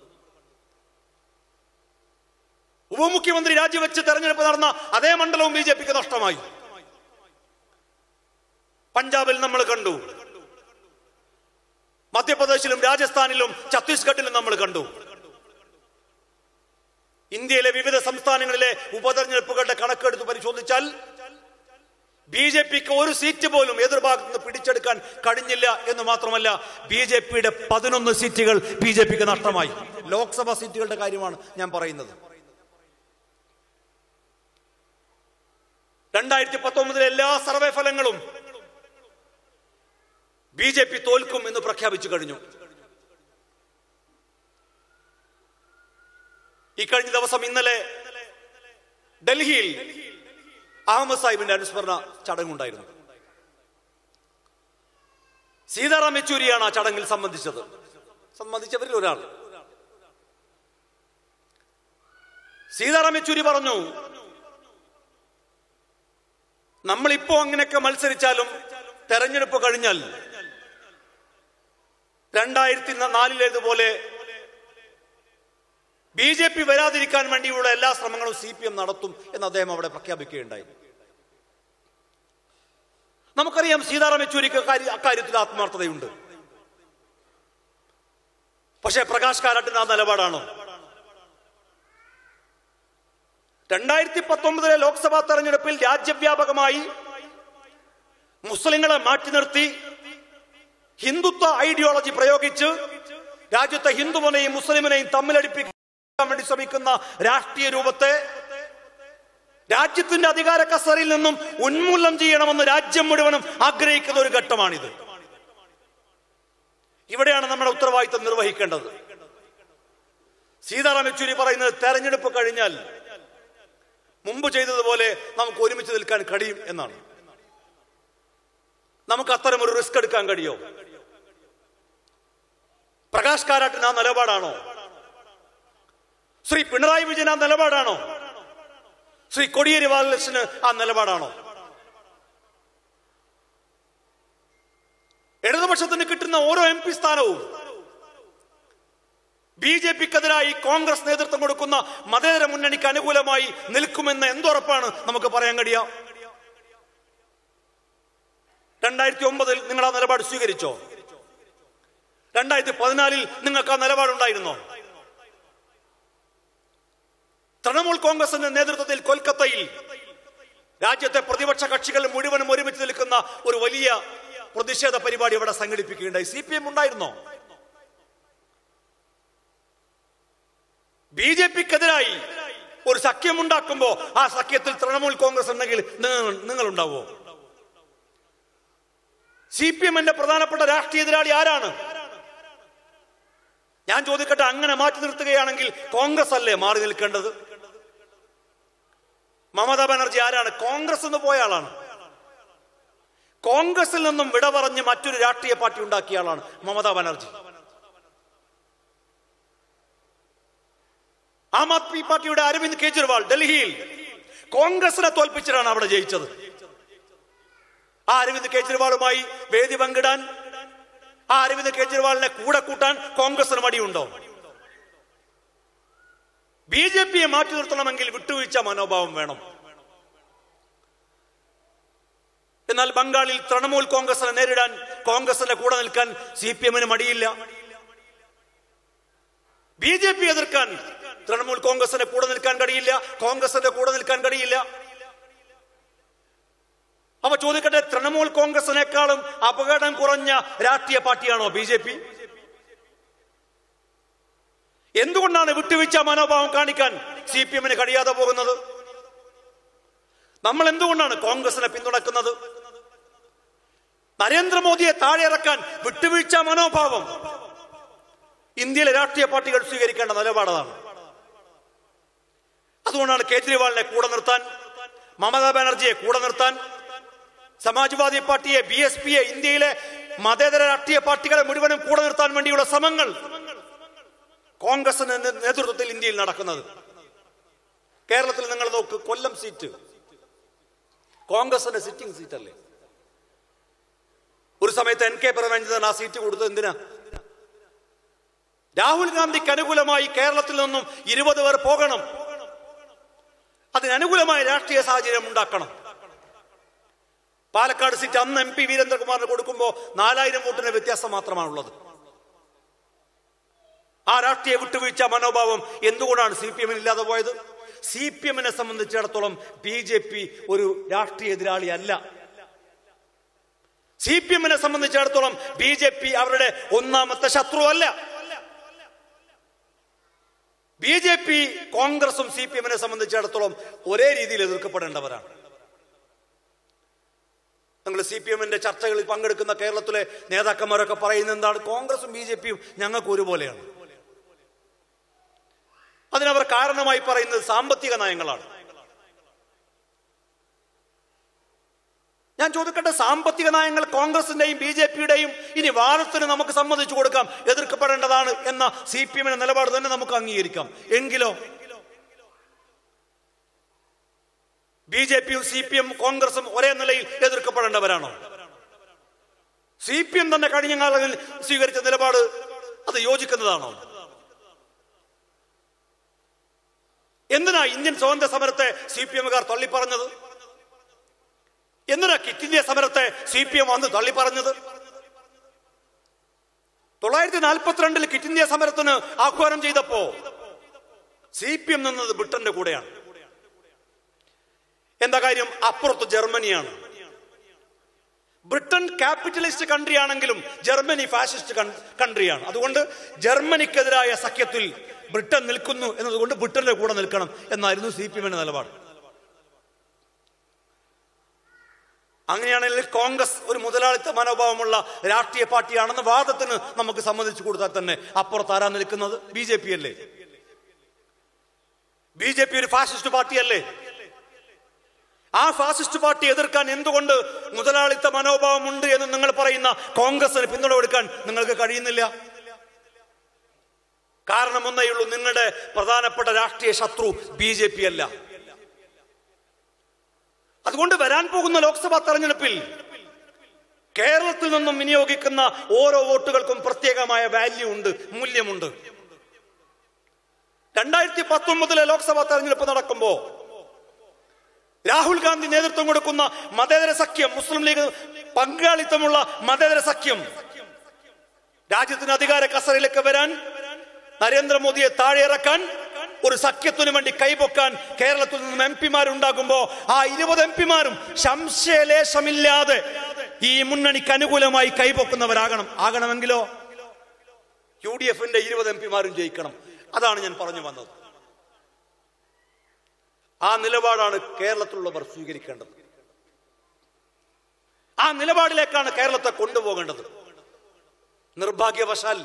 ഉപമുഖ്യമന്ത്രി രാജിവെച്ച് തെരഞ്ഞെടുപ്പ് നടന്ന അതേ മണ്ഡലവും ബി ജെ പിക്ക് നഷ്ടമായി പഞ്ചാബിൽ നമ്മൾ കണ്ടു മധ്യപ്രദേശിലും രാജസ്ഥാനിലും ഛത്തീസ്ഗഡിലും നമ്മൾ കണ്ടു ഇന്ത്യയിലെ വിവിധ സംസ്ഥാനങ്ങളിലെ ഉപതെരഞ്ഞെടുപ്പുകളുടെ കണക്കെടുത്ത് പരിശോധിച്ചാൽ ബി ജെ പിക്ക് ഒരു സീറ്റ് പോലും എതിർഭാഗത്ത് നിന്ന് പിടിച്ചെടുക്കാൻ കഴിഞ്ഞില്ല എന്ന് മാത്രമല്ല ബി ജെ പിയുടെ പതിനൊന്ന് സീറ്റുകൾ ബി ജെ പിക്ക് നഷ്ടമായി ലോക്സഭാ സീറ്റുകളുടെ കാര്യമാണ് ഞാൻ പറയുന്നത് രണ്ടായിരത്തി പത്തൊമ്പതിലെ എല്ലാ സർവേ ഫലങ്ങളും ബി ജെ പി തോൽക്കും എന്ന് പ്രഖ്യാപിച്ചു കഴിഞ്ഞു ഈ കഴിഞ്ഞ ദിവസം ഇന്നലെ ഡൽഹിയിൽ അഹമ്മദ് സാഹിബിന്റെ അനുസ്മരണ ചടങ്ങുണ്ടായിരുന്നു സീതാറാം യെച്ചൂരിയാണ് ആ ചടങ്ങിൽ സംബന്ധിച്ചത് സംബന്ധിച്ചവരിൽ ഒരാൾ സീതാറാം യെച്ചൂരി പറഞ്ഞു നമ്മളിപ്പോ അങ്ങനെയൊക്കെ മത്സരിച്ചാലും തെരഞ്ഞെടുപ്പ് കഴിഞ്ഞാൽ രണ്ടായിരത്തി നാലിലേതുപോലെ ബി ജെ പി വരാതിരിക്കാൻ വേണ്ടിയുള്ള എല്ലാ ശ്രമങ്ങളും സി പി എം നടത്തും എന്ന് അദ്ദേഹം അവിടെ പ്രഖ്യാപിക്കുകയുണ്ടായി നമുക്കറിയാം സീതാറാം യെച്ചൂരിക്ക് കാര്യ- അക്കാര്യത്തിൽ ആത്മാർത്ഥതയുണ്ട് പക്ഷേ പ്രകാശ് കാരാട്ടിന് ആ നിലപാടാണോ രണ്ടായിരത്തി പത്തൊമ്പതിലെ ലോക്സഭാ തെരഞ്ഞെടുപ്പിൽ രാജ്യവ്യാപകമായി മുസ്ലിങ്ങളെ മാറ്റി നിർത്തി ഹിന്ദുത്വ ഐഡിയോളജി പ്രയോഗിച്ച് രാജ്യത്തെ ഹിന്ദുവിനെയും മുസ്ലിമിനെയും തമ്മിലടിപ്പിക്കാൻ വേണ്ടി ശ്രമിക്കുന്ന രാഷ്ട്രീയ രൂപത്തെ രാജ്യത്തിന്റെ അധികാര കസറിൽ നിന്നും ഉന്മൂലനം ചെയ്യണമെന്ന് രാജ്യം മുഴുവനും ആഗ്രഹിക്കുന്ന ഒരു ഘട്ടമാണിത് ഇവിടെയാണ് നമ്മുടെ ഉത്തരവാദിത്തം നിർവഹിക്കേണ്ടത് സീതാറാം യെച്ചൂരി പറയുന്നത് തെരഞ്ഞെടുപ്പ് കഴിഞ്ഞാൽ മുമ്പ് ചെയ്തതുപോലെ നമുക്ക് ഒരുമിച്ച് നിൽക്കാൻ കഴിയും എന്നാണ് നമുക്ക് അത്തരം ഒരു റിസ്ക് എടുക്കാൻ കഴിയോ പ്രകാശ് കാരാട്ടിന് ആ നിലപാടാണോ ശ്രീ പിണറായി വിജയൻ ആ നിലപാടാണോ ശ്രീ കൊടിയേരി ബാലകൃഷ്ണന് ആ നിലപാടാണോ ഇടതുപക്ഷത്തിന് കിട്ടുന്ന ഓരോ എം പി സ്ഥാനവും ബി ജെ പിക്കെതിരായി കോൺഗ്രസ് നേതൃത്വം കൊടുക്കുന്ന മതേതര മുന്നണിക്ക് അനുകൂലമായി നിൽക്കുമെന്ന് എന്തുറപ്പാണ് നമുക്ക് പറയാൻ കഴിയാം രണ്ടായിരത്തി ഒമ്പതിൽ നിങ്ങൾ ആ നിലപാട് സ്വീകരിച്ചോ രണ്ടായിരത്തി പതിനാലിൽ നിങ്ങൾക്ക് ആ നിലപാടുണ്ടായിരുന്നോ തൃണമൂൽ കോൺഗ്രസിന്റെ നേതൃത്വത്തിൽ കൊൽക്കത്തയിൽ രാജ്യത്തെ പ്രതിപക്ഷ കക്ഷികൾ മുഴുവനും ഒരുമിച്ച് നിൽക്കുന്ന ഒരു വലിയ പ്രതിഷേധ പരിപാടി അവിടെ സംഘടിപ്പിക്കുകയുണ്ടായി സി പി എം ഉണ്ടായിരുന്നോ ബി ജെ പിക്കെതിരായി ഒരു സഖ്യമുണ്ടാക്കുമ്പോ ആ സഖ്യത്തിൽ തൃണമൂൽ കോൺഗ്രസ് ഉണ്ടെങ്കിൽ നിങ്ങൾ നിങ്ങൾ ഉണ്ടാവോ സി പി എമ്മിന്റെ പ്രധാനപ്പെട്ട രാഷ്ട്രീയ എതിരാളി ആരാണ് ഞാൻ ചോദിക്കട്ടെ അങ്ങനെ മാറ്റി നിർത്തുകയാണെങ്കിൽ കോൺഗ്രസ് അല്ലേ മാറി നിൽക്കേണ്ടത് മമതാ ബാനർജി ആരാണ് കോൺഗ്രസ് എന്ന് പോയ ആളാണ് കോൺഗ്രസിൽ നിന്നും വിട പറഞ്ഞ് മറ്റൊരു രാഷ്ട്രീയ പാർട്ടി ഉണ്ടാക്കിയ ആളാണ് മമതാ ബാനർജി ആം ആദ്മി പാർട്ടിയുടെ അരവിന്ദ് കെജ്രിവാൾ ഡൽഹിയിൽ കോൺഗ്രസിനെ തോൽപ്പിച്ചിട്ടാണ് അവിടെ ജയിച്ചത് ആ അരവിന്ദ് കെജ്രിവാളുമായി വേദി പങ്കിടാൻ ആ അരവിന്ദ് കെജ്രിവാളിനെ കൂടെ കൂട്ടാൻ കോൺഗ്രസിന് മടിയുണ്ടോ ബി ജെ പിയെ മാറ്റി നിർത്തണമെങ്കിൽ വിട്ടുവീഴ്ച മനോഭാവം വേണം എന്നാൽ ബംഗാളിൽ തൃണമൂൽ കോൺഗ്രസിനെ നേരിടാൻ കോൺഗ്രസിന്റെ കൂടെ നിൽക്കാൻ സി പി എമ്മിന് മടിയില്ല ബി ജെ പി എതിർക്കാൻ തൃണമൂൽ കോൺഗ്രസിന്റെ കൂടെ നിൽക്കാൻ കഴിയില്ല കോൺഗ്രസിന്റെ കൂടെ നിൽക്കാൻ കഴിയില്ല അവ ചോദിക്കട്ടെ തൃണമൂൽ കോൺഗ്രസിനേക്കാളും അപകടം കുറഞ്ഞ രാഷ്ട്രീയ പാർട്ടിയാണോ ബി ജെ പി എന്തുകൊണ്ടാണ് വിട്ടുവീഴ്ച മനോഭാവം കാണിക്കാൻ സി പി എമ്മിന് കഴിയാതെ പോകുന്നത് നമ്മൾ എന്തുകൊണ്ടാണ് കോൺഗ്രസിനെ പിന്തുണക്കുന്നത് നരേന്ദ്രമോദിയെ താഴെ ഇറക്കാൻ വിട്ടുവീഴ്ച മനോഭാവം ഇന്ത്യയിലെ രാഷ്ട്രീയ പാർട്ടികൾ സ്വീകരിക്കേണ്ട നിലപാടതാണ് അതുകൊണ്ടാണ് കേജ്രിവാളിനെ കൂടെ നിർത്താൻ മമതാ ബാനർജിയെ കൂടെ നിർത്താൻ സമാജ്വാദി പാർട്ടിയെ ബി എസ് പിയെ ഇന്ത്യയിലെ മതേതര രാഷ്ട്രീയ പാർട്ടികളെ മുഴുവനും കൂടെ നിർത്താൻ വേണ്ടിയുള്ള ശ്രമങ്ങൾ കോൺഗ്രസിന് നേ- നേതൃത്വത്തിൽ ഇന്ത്യയിൽ നടക്കുന്നത് കേരളത്തിൽ നിങ്ങൾ നോക്ക് കൊല്ലം സീറ്റ് കോൺഗ്രസിന്റെ സിറ്റിംഗ് സീറ്റ് അല്ലേ ഒരു സമയത്ത് എൻ കെ പ്രേമചന്ദ്രൻ ആ സീറ്റ് കൊടുത്തത് എന്തിനാ രാഹുൽ ഗാന്ധിക്ക് അനുകൂലമായി കേരളത്തിൽ നിന്നും ഇരുപത് പേർ പോകണം അതിനനുകൂലമായ രാഷ്ട്രീയ സാഹചര്യം ഉണ്ടാക്കണം പാലക്കാട് സീറ്റ് അന്ന് എം പി വീരേന്ദ്രകുമാറിന് കൊടുക്കുമ്പോൾ നാലായിരം വോട്ടിന് വ്യത്യാസം മാത്രമാണുള്ളത് ആ രാഷ്ട്രീയ വിട്ടുവീഴ്ച മനോഭാവം എന്തുകൊണ്ടാണ് സി പി എമ്മിന് ഇല്ലാതെ പോയത് സി പി എമ്മിനെ സംബന്ധിച്ചിടത്തോളം ബി ജെ പി ഒരു രാഷ്ട്രീയ എതിരാളി അല്ല സി പി എമ്മിനെ സംബന്ധിച്ചിടത്തോളം ബി ജെ പി അവരുടെ ഒന്നാമത്തെ ശത്രു അല്ല ബി ജെ പി കോൺഗ്രസും സി പി എമ്മിനെ സംബന്ധിച്ചിടത്തോളം ഒരേ രീതിയിൽ എതിർക്കപ്പെടേണ്ടവരാണ് നിങ്ങൾ സി പി എമ്മിന്റെ ചർച്ചകളിൽ പങ്കെടുക്കുന്ന കേരളത്തിലെ നേതാക്കന്മാരൊക്കെ പറയുന്നത് എന്താണ് കോൺഗ്രസും ബി ജെ പിയും ഞങ്ങൾക്ക് ഒരുപോലെയാണ് അതിനവർ കാരണമായി പറയുന്നത് സാമ്പത്തിക നയങ്ങളാണ് ഞാൻ ചോദിക്കട്ടെ സാമ്പത്തിക നയങ്ങൾ കോൺഗ്രസിന്റെയും ബി ജെ പിയുടെയും ഇനി വാദത്തിന് നമുക്ക് സമ്മതിച്ചു കൊടുക്കാം എതിർക്കപ്പെടേണ്ടതാണ് എന്ന സി പി എമ്മിന്റെ നിലപാട് തന്നെ നമുക്ക് അംഗീകരിക്കാം എങ്കിലോ ബി ജെ പിയും സി പി എം കോൺഗ്രസും ഒരേ നിലയിൽ എതിർക്കപ്പെടേണ്ടവരാണോ സി പി എം തന്നെ കഴിഞ്ഞ കാലങ്ങളിൽ സ്വീകരിച്ച നിലപാട് അത് യോജിക്കുന്നതാണോ എന്തിനാ ഇന്ത്യൻ സ്വാതന്ത്ര്യ സമരത്തെ സി പി എമ്മുകാർ തള്ളിപ്പറഞ്ഞത് എന്തിനാ കിറ്റ് ഇന്ത്യ സമരത്തെ സി പി എം വന്ന് തള്ളിപ്പറഞ്ഞത് തൊള്ളായിരത്തി നാൽപ്പത്തിരണ്ടിൽ കിറ്റ് ഇന്ത്യ സമരത്തിന് ആഹ്വാനം ചെയ്തപ്പോ സി പി എം നിന്നത് ബ്രിട്ടന്റെ കൂടെയാണ് എന്താ കാര്യം അപ്പുറത്ത് ജർമ്മനിയാണ് ബ്രിട്ടൻ ക്യാപിറ്റലിസ്റ്റ് കൺട്രി ആണെങ്കിലും ജർമ്മനി ഫാസിസ്റ്റ് കൺട്രിയാണ് അതുകൊണ്ട് ജർമ്മനിക്കെതിരായ സഖ്യത്തിൽ ബ്രിട്ടൻ നിൽക്കുന്നു എന്നതുകൊണ്ട് ബ്രിട്ടന്റെ കൂടെ നിൽക്കണം എന്നായിരുന്നു സി പി എമ്മിന്റെ നിലപാട് അങ്ങനെയാണെങ്കിൽ കോൺഗ്രസ് ഒരു മുതലാളിത്ത മനോഭാവമുള്ള രാഷ്ട്രീയ പാർട്ടിയാണെന്ന് വാദത്തിന് നമുക്ക് സമ്മതിച്ചു കൊടുത്താൽ തന്നെ അപ്പുറത്ത് ആരാ നിൽക്കുന്നത് ബി ജെ പി അല്ലേ ബി ജെ പി ഒരു ഫാസിസ്റ്റ് പാർട്ടിയല്ലേ ആ ഫാസിസ്റ്റ് പാർട്ടി എതിർക്കാൻ എന്തുകൊണ്ട് മുതലാളിത്ത മനോഭാവമുണ്ട് എന്ന് നിങ്ങൾ പറയുന്ന കോൺഗ്രസിന് പിന്തുണ കൊടുക്കാൻ നിങ്ങൾക്ക് കഴിയുന്നില്ല കാരണം ഒന്നേ ഉള്ളൂ നിങ്ങളുടെ പ്രധാനപ്പെട്ട രാഷ്ട്രീയ ശത്രു ബി ജെ പി അല്ല അതുകൊണ്ട് വരാൻ പോകുന്ന ലോക്സഭാ തെരഞ്ഞെടുപ്പിൽ കേരളത്തിൽ നിന്നും വിനിയോഗിക്കുന്ന ഓരോ വോട്ടുകൾക്കും പ്രത്യേകമായ വാല്യൂ ഉണ്ട് മൂല്യമുണ്ട് രണ്ടായിരത്തി പത്തൊമ്പതിലെ ലോക്സഭാ തെരഞ്ഞെടുപ്പ് നടക്കുമ്പോ രാഹുൽ ഗാന്ധി നേതൃത്വം കൊടുക്കുന്ന മതേതര സഖ്യം മുസ്ലിം ലീഗ് പങ്കാളിത്തമുള്ള മതേതര സഖ്യം രാജ്യത്തിന് അധികാര കസരയിലേക്ക് വരാൻ നരേന്ദ്രമോദിയെ താഴെ ഇറക്കാൻ ഒരു സഖ്യത്തിനു വേണ്ടി കൈപൊക്കാൻ കേരളത്തിൽ നിന്നും എം പിമാരുണ്ടാകുമ്പോ ആ ഇരുപത് എം പിമാരും സംശയലേശമില്ലാതെ ഈ മുന്നണിക്ക് അനുകൂലമായി കൈപൊക്കുന്നവരാകണം ആകണമെങ്കിലോ യു ഡി എഫിന്റെ ഇരുപത് എം പിമാരും ജയിക്കണം അതാണ് ഞാൻ പറഞ്ഞു വന്നത് ആ നിലപാടാണ് കേരളത്തിലുള്ളവർ സ്വീകരിക്കേണ്ടത് ആ നിലപാടിലേക്കാണ് കേരളത്തെ കൊണ്ടുപോകേണ്ടത് നിർഭാഗ്യവശാൽ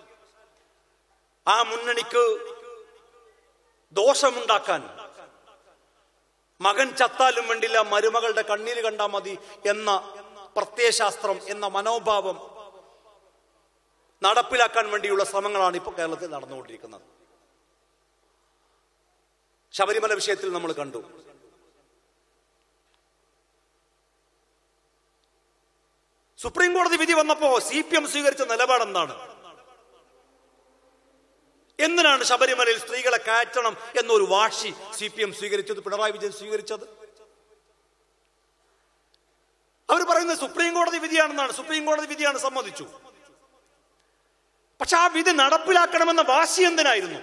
ആ മുന്നണിക്ക് ദോഷമുണ്ടാക്കാൻ മകൻ ചത്താലും വേണ്ടില്ല മരുമകളുടെ കണ്ണീര് കണ്ടാൽ മതി എന്ന പ്രത്യയശാസ്ത്രം എന്ന മനോഭാവം നടപ്പിലാക്കാൻ വേണ്ടിയുള്ള ശ്രമങ്ങളാണ് ഇപ്പോൾ കേരളത്തിൽ നടന്നുകൊണ്ടിരിക്കുന്നത് ശബരിമല വിഷയത്തിൽ നമ്മൾ കണ്ടു സുപ്രീം കോടതി വിധി വന്നപ്പോ സി പി എം സ്വീകരിച്ച നിലപാട് എന്താണ് എന്തിനാണ് ശബരിമലയിൽ സ്ത്രീകളെ കയറ്റണം എന്നൊരു വാശി സി പി എം സ്വീകരിച്ചത് പിണറായി വിജയൻ സ്വീകരിച്ചത് അവർ പറയുന്നത് സുപ്രീം കോടതി വിധിയാണെന്നാണ് സുപ്രീം കോടതി വിധിയാണ് സമ്മതിച്ചു പക്ഷെ ആ വിധി നടപ്പിലാക്കണമെന്ന വാശി എന്തിനായിരുന്നു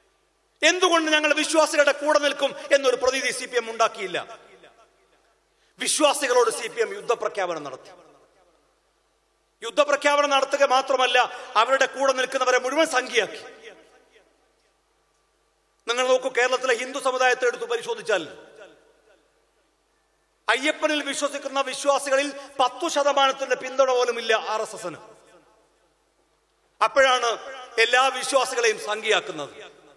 എന്തുകൊണ്ട് ഞങ്ങൾ വിശ്വാസികളുടെ കൂടെ നിൽക്കും എന്നൊരു പ്രതീതി സി പി എം ഉണ്ടാക്കിയില്ല വിശ്വാസികളോട് സി പി എം യുദ്ധപ്രഖ്യാപനം നടത്തി യുദ്ധപ്രഖ്യാപനം നടത്തുക മാത്രമല്ല അവരുടെ കൂടെ നിൽക്കുന്നവരെ മുഴുവൻ സംഖ്യയാക്കി നിങ്ങൾ നോക്കൂ കേരളത്തിലെ ഹിന്ദു സമുദായത്തെ എടുത്ത് പരിശോധിച്ചാൽ അയ്യപ്പനിൽ വിശ്വസിക്കുന്ന വിശ്വാസികളിൽ പത്തു ശതമാനത്തിന്റെ പിന്തുണ പോലും ഇല്ല ആർ എസ് എസിന് അപ്പോഴാണ് എല്ലാ വിശ്വാസികളെയും സംഖ്യയാക്കുന്നത്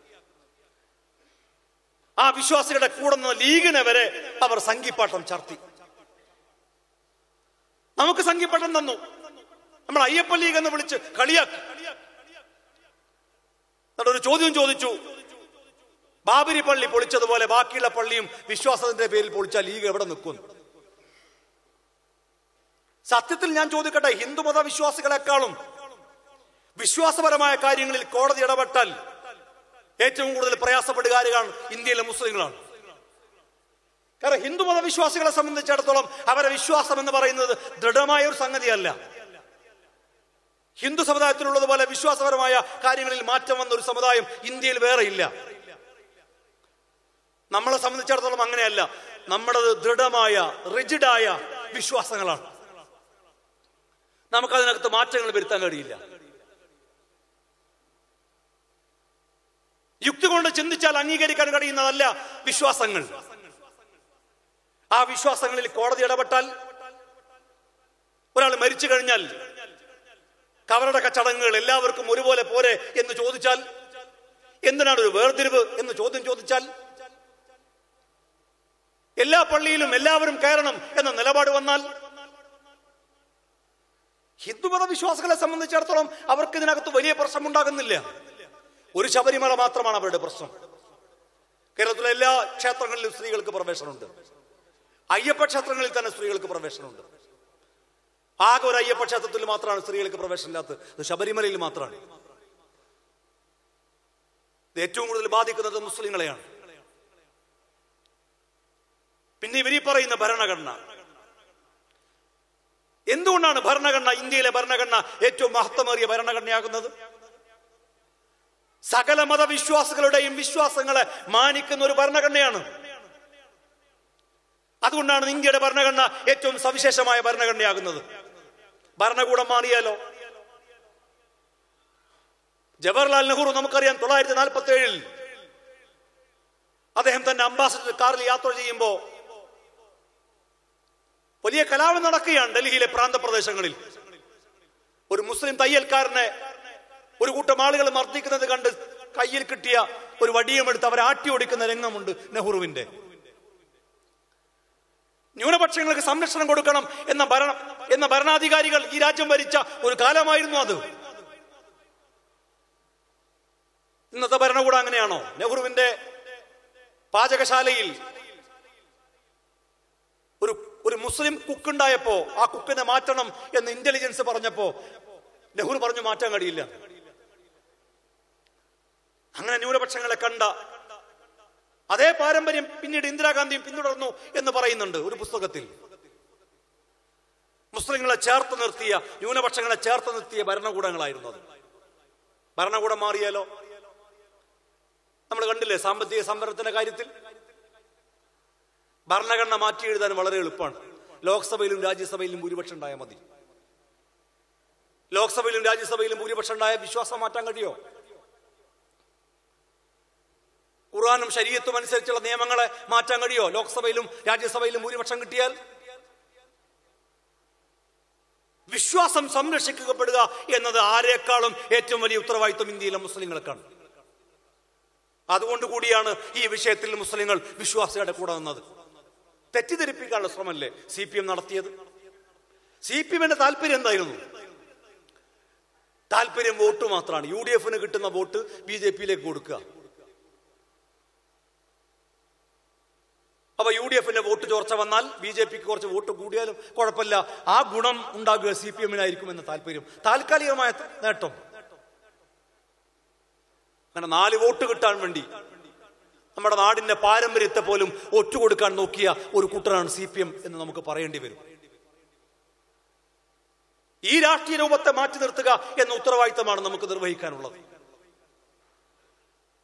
ആ വിശ്വാസികളുടെ കൂടെ നിന്ന് ലീഗിനെ വരെ അവർ സംഘിപ്പാട്ടം ചർത്തി നമുക്ക് സംഘിപ്പാട്ടം തന്നു നമ്മൾ അയ്യപ്പ ലീഗ് എന്ന് വിളിച്ച് കളിയാക്കി എന്നിട്ട് ഒരു ചോദ്യം ചോദിച്ചു ബാബരി പള്ളി പൊളിച്ചതുപോലെ ബാക്കിയുള്ള പള്ളിയും വിശ്വാസത്തിന്റെ പേരിൽ പൊളിച്ചാൽ ലീഗ് എവിടെ നിൽക്കുന്നു സത്യത്തിൽ ഞാൻ ചോദിക്കട്ടെ ഹിന്ദുമത വിശ്വാസികളെക്കാളും വിശ്വാസപരമായ കാര്യങ്ങളിൽ കോടതി ഇടപെട്ടാൽ ഏറ്റവും കൂടുതൽ പ്രയാസപ്പെടുക ആരുകാണ് ഇന്ത്യയിലെ മുസ്ലിങ്ങളാണ് കാരണം ഹിന്ദുമത വിശ്വാസികളെ സംബന്ധിച്ചിടത്തോളം അവരെ വിശ്വാസം എന്ന് പറയുന്നത് ദൃഢമായ ഒരു സംഗതിയല്ല ഹിന്ദു സമുദായത്തിലുള്ളതുപോലെ വിശ്വാസപരമായ കാര്യങ്ങളിൽ മാറ്റം വന്ന ഒരു സമുദായം ഇന്ത്യയിൽ വേറെ ഇല്ല നമ്മളെ സംബന്ധിച്ചിടത്തോളം അങ്ങനെയല്ല നമ്മുടെ ദൃഢമായ റിജിഡായ വിശ്വാസങ്ങളാണ് നമുക്കതിനകത്ത് മാറ്റങ്ങൾ വരുത്താൻ കഴിയില്ല യുക്തി കൊണ്ട് ചിന്തിച്ചാൽ അംഗീകരിക്കാൻ കഴിയുന്നതല്ല വിശ്വാസങ്ങൾ ആ വിശ്വാസങ്ങളിൽ കോടതി ഇടപെട്ടാൽ ഒരാൾ മരിച്ചു കഴിഞ്ഞാൽ കവറടക്ക ചടങ്ങുകൾ എല്ലാവർക്കും ഒരുപോലെ പോരെ എന്ന് ചോദിച്ചാൽ എന്തിനാണ് ഒരു വേർതിരിവ് എന്ന് ചോദ്യം ചോദിച്ചാൽ എല്ലാ പള്ളിയിലും എല്ലാവരും കയറണം എന്ന നിലപാട് വന്നാൽ ഹിന്ദുമത വിശ്വാസികളെ സംബന്ധിച്ചിടത്തോളം അവർക്ക് ഇതിനകത്ത് വലിയ പ്രശ്നമുണ്ടാകുന്നില്ല ഒരു ശബരിമല മാത്രമാണ് അവരുടെ പ്രശ്നം കേരളത്തിലെ എല്ലാ ക്ഷേത്രങ്ങളിലും സ്ത്രീകൾക്ക് പ്രവേശനമുണ്ട് അയ്യപ്പ ക്ഷേത്രങ്ങളിൽ തന്നെ സ്ത്രീകൾക്ക് പ്രവേശനമുണ്ട് ആകെ ഒരു അയ്യപ്പ ക്ഷേത്രത്തിൽ മാത്രമാണ് സ്ത്രീകൾക്ക് പ്രവേശനമില്ലാത്തത് അത് ശബരിമലയിൽ മാത്രമാണ് ഇത് ഏറ്റവും കൂടുതൽ ബാധിക്കുന്നത് മുസ്ലിങ്ങളെയാണ് പിന്നെ ഇവരീ പറയുന്ന ഭരണഘടന എന്തുകൊണ്ടാണ് ഭരണഘടന ഇന്ത്യയിലെ ഭരണഘടന ഏറ്റവും മഹത്വമേറിയ ഭരണഘടനയാകുന്നത് സകല മതവിശ്വാസികളുടെയും വിശ്വാസങ്ങളെ മാനിക്കുന്ന ഒരു ഭരണഘടനയാണ് അതുകൊണ്ടാണ് ഇന്ത്യയുടെ ഭരണഘടന ഏറ്റവും സവിശേഷമായ ഭരണഘടനയാകുന്നത് ഭരണകൂടം മാറിയാലോ ജവഹർലാൽ നെഹ്റു നമുക്കറിയാം തൊള്ളായിരത്തി നാൽപ്പത്തി ഏഴിൽ അദ്ദേഹം തന്റെ അംബാസഡർ കാറിൽ യാത്ര ചെയ്യുമ്പോൾ വലിയ കലാപം നടക്കുകയാണ് ഡൽഹിയിലെ പ്രാന്തപ്രദേശങ്ങളിൽ ഒരു മുസ്ലിം തയ്യൽക്കാരനെ ഒരു കൂട്ടം ആളുകൾ മർദ്ദിക്കുന്നത് കണ്ട് കയ്യിൽ കിട്ടിയ ഒരു വടിയുമെടുത്ത് അവരെ ആട്ടി ഓടിക്കുന്ന രംഗമുണ്ട് നെഹ്റുവിന്റെ ന്യൂനപക്ഷങ്ങൾക്ക് സംരക്ഷണം കൊടുക്കണം എന്ന ഭരണ എന്ന ഭരണാധികാരികൾ ഈ രാജ്യം ഭരിച്ച ഒരു കാലമായിരുന്നു അത് ഇന്നത്തെ ഭരണകൂടം അങ്ങനെയാണോ നെഹ്റുവിന്റെ പാചകശാലയിൽ ഒരു ഒരു മുസ്ലിം കുക്കുണ്ടായപ്പോ ആ കുക്കിനെ മാറ്റണം എന്ന് ഇന്റലിജൻസ് പറഞ്ഞപ്പോ നെഹ്റു പറഞ്ഞു മാറ്റാൻ കഴിയില്ല അങ്ങനെ ന്യൂനപക്ഷങ്ങളെ കണ്ട അതേ പാരമ്പര്യം പിന്നീട് ഇന്ദിരാഗാന്ധിയും പിന്തുടർന്നു എന്ന് പറയുന്നുണ്ട് ഒരു പുസ്തകത്തിൽ മുസ്ലിങ്ങളെ ചേർത്ത് നിർത്തിയ ന്യൂനപക്ഷങ്ങളെ ചേർത്ത് നിർത്തിയ ഭരണകൂടങ്ങളായിരുന്നു അത് ഭരണകൂടം മാറിയാലോ നമ്മൾ കണ്ടില്ലേ സാമ്പത്തിക സംവരണത്തിന്റെ കാര്യത്തിൽ ഭരണഘടന മാറ്റി എഴുതാൻ വളരെ എളുപ്പമാണ് ലോക്സഭയിലും രാജ്യസഭയിലും ഭൂരിപക്ഷം ഉണ്ടായാൽ മതി ലോക്സഭയിലും രാജ്യസഭയിലും ഭൂരിപക്ഷം ഉണ്ടായ വിശ്വാസം മാറ്റാൻ കഴിയോ ഖുർആാനും ശരീരത്തും അനുസരിച്ചുള്ള നിയമങ്ങളെ മാറ്റാൻ കഴിയോ ലോക്സഭയിലും രാജ്യസഭയിലും ഭൂരിപക്ഷം കിട്ടിയാൽ വിശ്വാസം സംരക്ഷിക്കപ്പെടുക എന്നത് ആരെക്കാളും ഏറ്റവും വലിയ ഉത്തരവാദിത്വം ഇന്ത്യയിലെ മുസ്ലിങ്ങൾക്കാണ് അതുകൊണ്ട് കൂടിയാണ് ഈ വിഷയത്തിൽ മുസ്ലിങ്ങൾ വിശ്വാസികളുടെ കൂടെ നിന്നത് തെറ്റിദ്ധരിപ്പിക്കാനുള്ള ശ്രമമല്ലേ സി പി എം നടത്തിയത് സി പി എമ്മിന്റെ താല്പര്യം എന്തായിരുന്നു താല്പര്യം വോട്ട് മാത്രമാണ് യു ഡി എഫിന് കിട്ടുന്ന വോട്ട് ബി ജെ പിയിലേക്ക് കൊടുക്കുക അപ്പൊ യു ഡി എഫിന്റെ വോട്ട് ചോർച്ച വന്നാൽ ബി ജെ പിക്ക് കുറച്ച് വോട്ട് കൂടിയാലും കുഴപ്പമില്ല ആ ഗുണം ഉണ്ടാകുക സി പി എമ്മിനായിരിക്കും എന്ന താല്പര്യം താൽക്കാലികമായ നേട്ടം അങ്ങനെ നാല് വോട്ട് കിട്ടാൻ വേണ്ടി നമ്മുടെ നാടിന്റെ പാരമ്പര്യത്തെ പോലും ഒറ്റുകൊടുക്കാൻ നോക്കിയ ഒരു കൂട്ടരാണ് സി പി എം എന്ന് നമുക്ക് പറയേണ്ടി വരും ഈ രാഷ്ട്രീയ രൂപത്തെ മാറ്റി നിർത്തുക എന്ന ഉത്തരവാദിത്തമാണ് നമുക്ക് നിർവഹിക്കാനുള്ളത്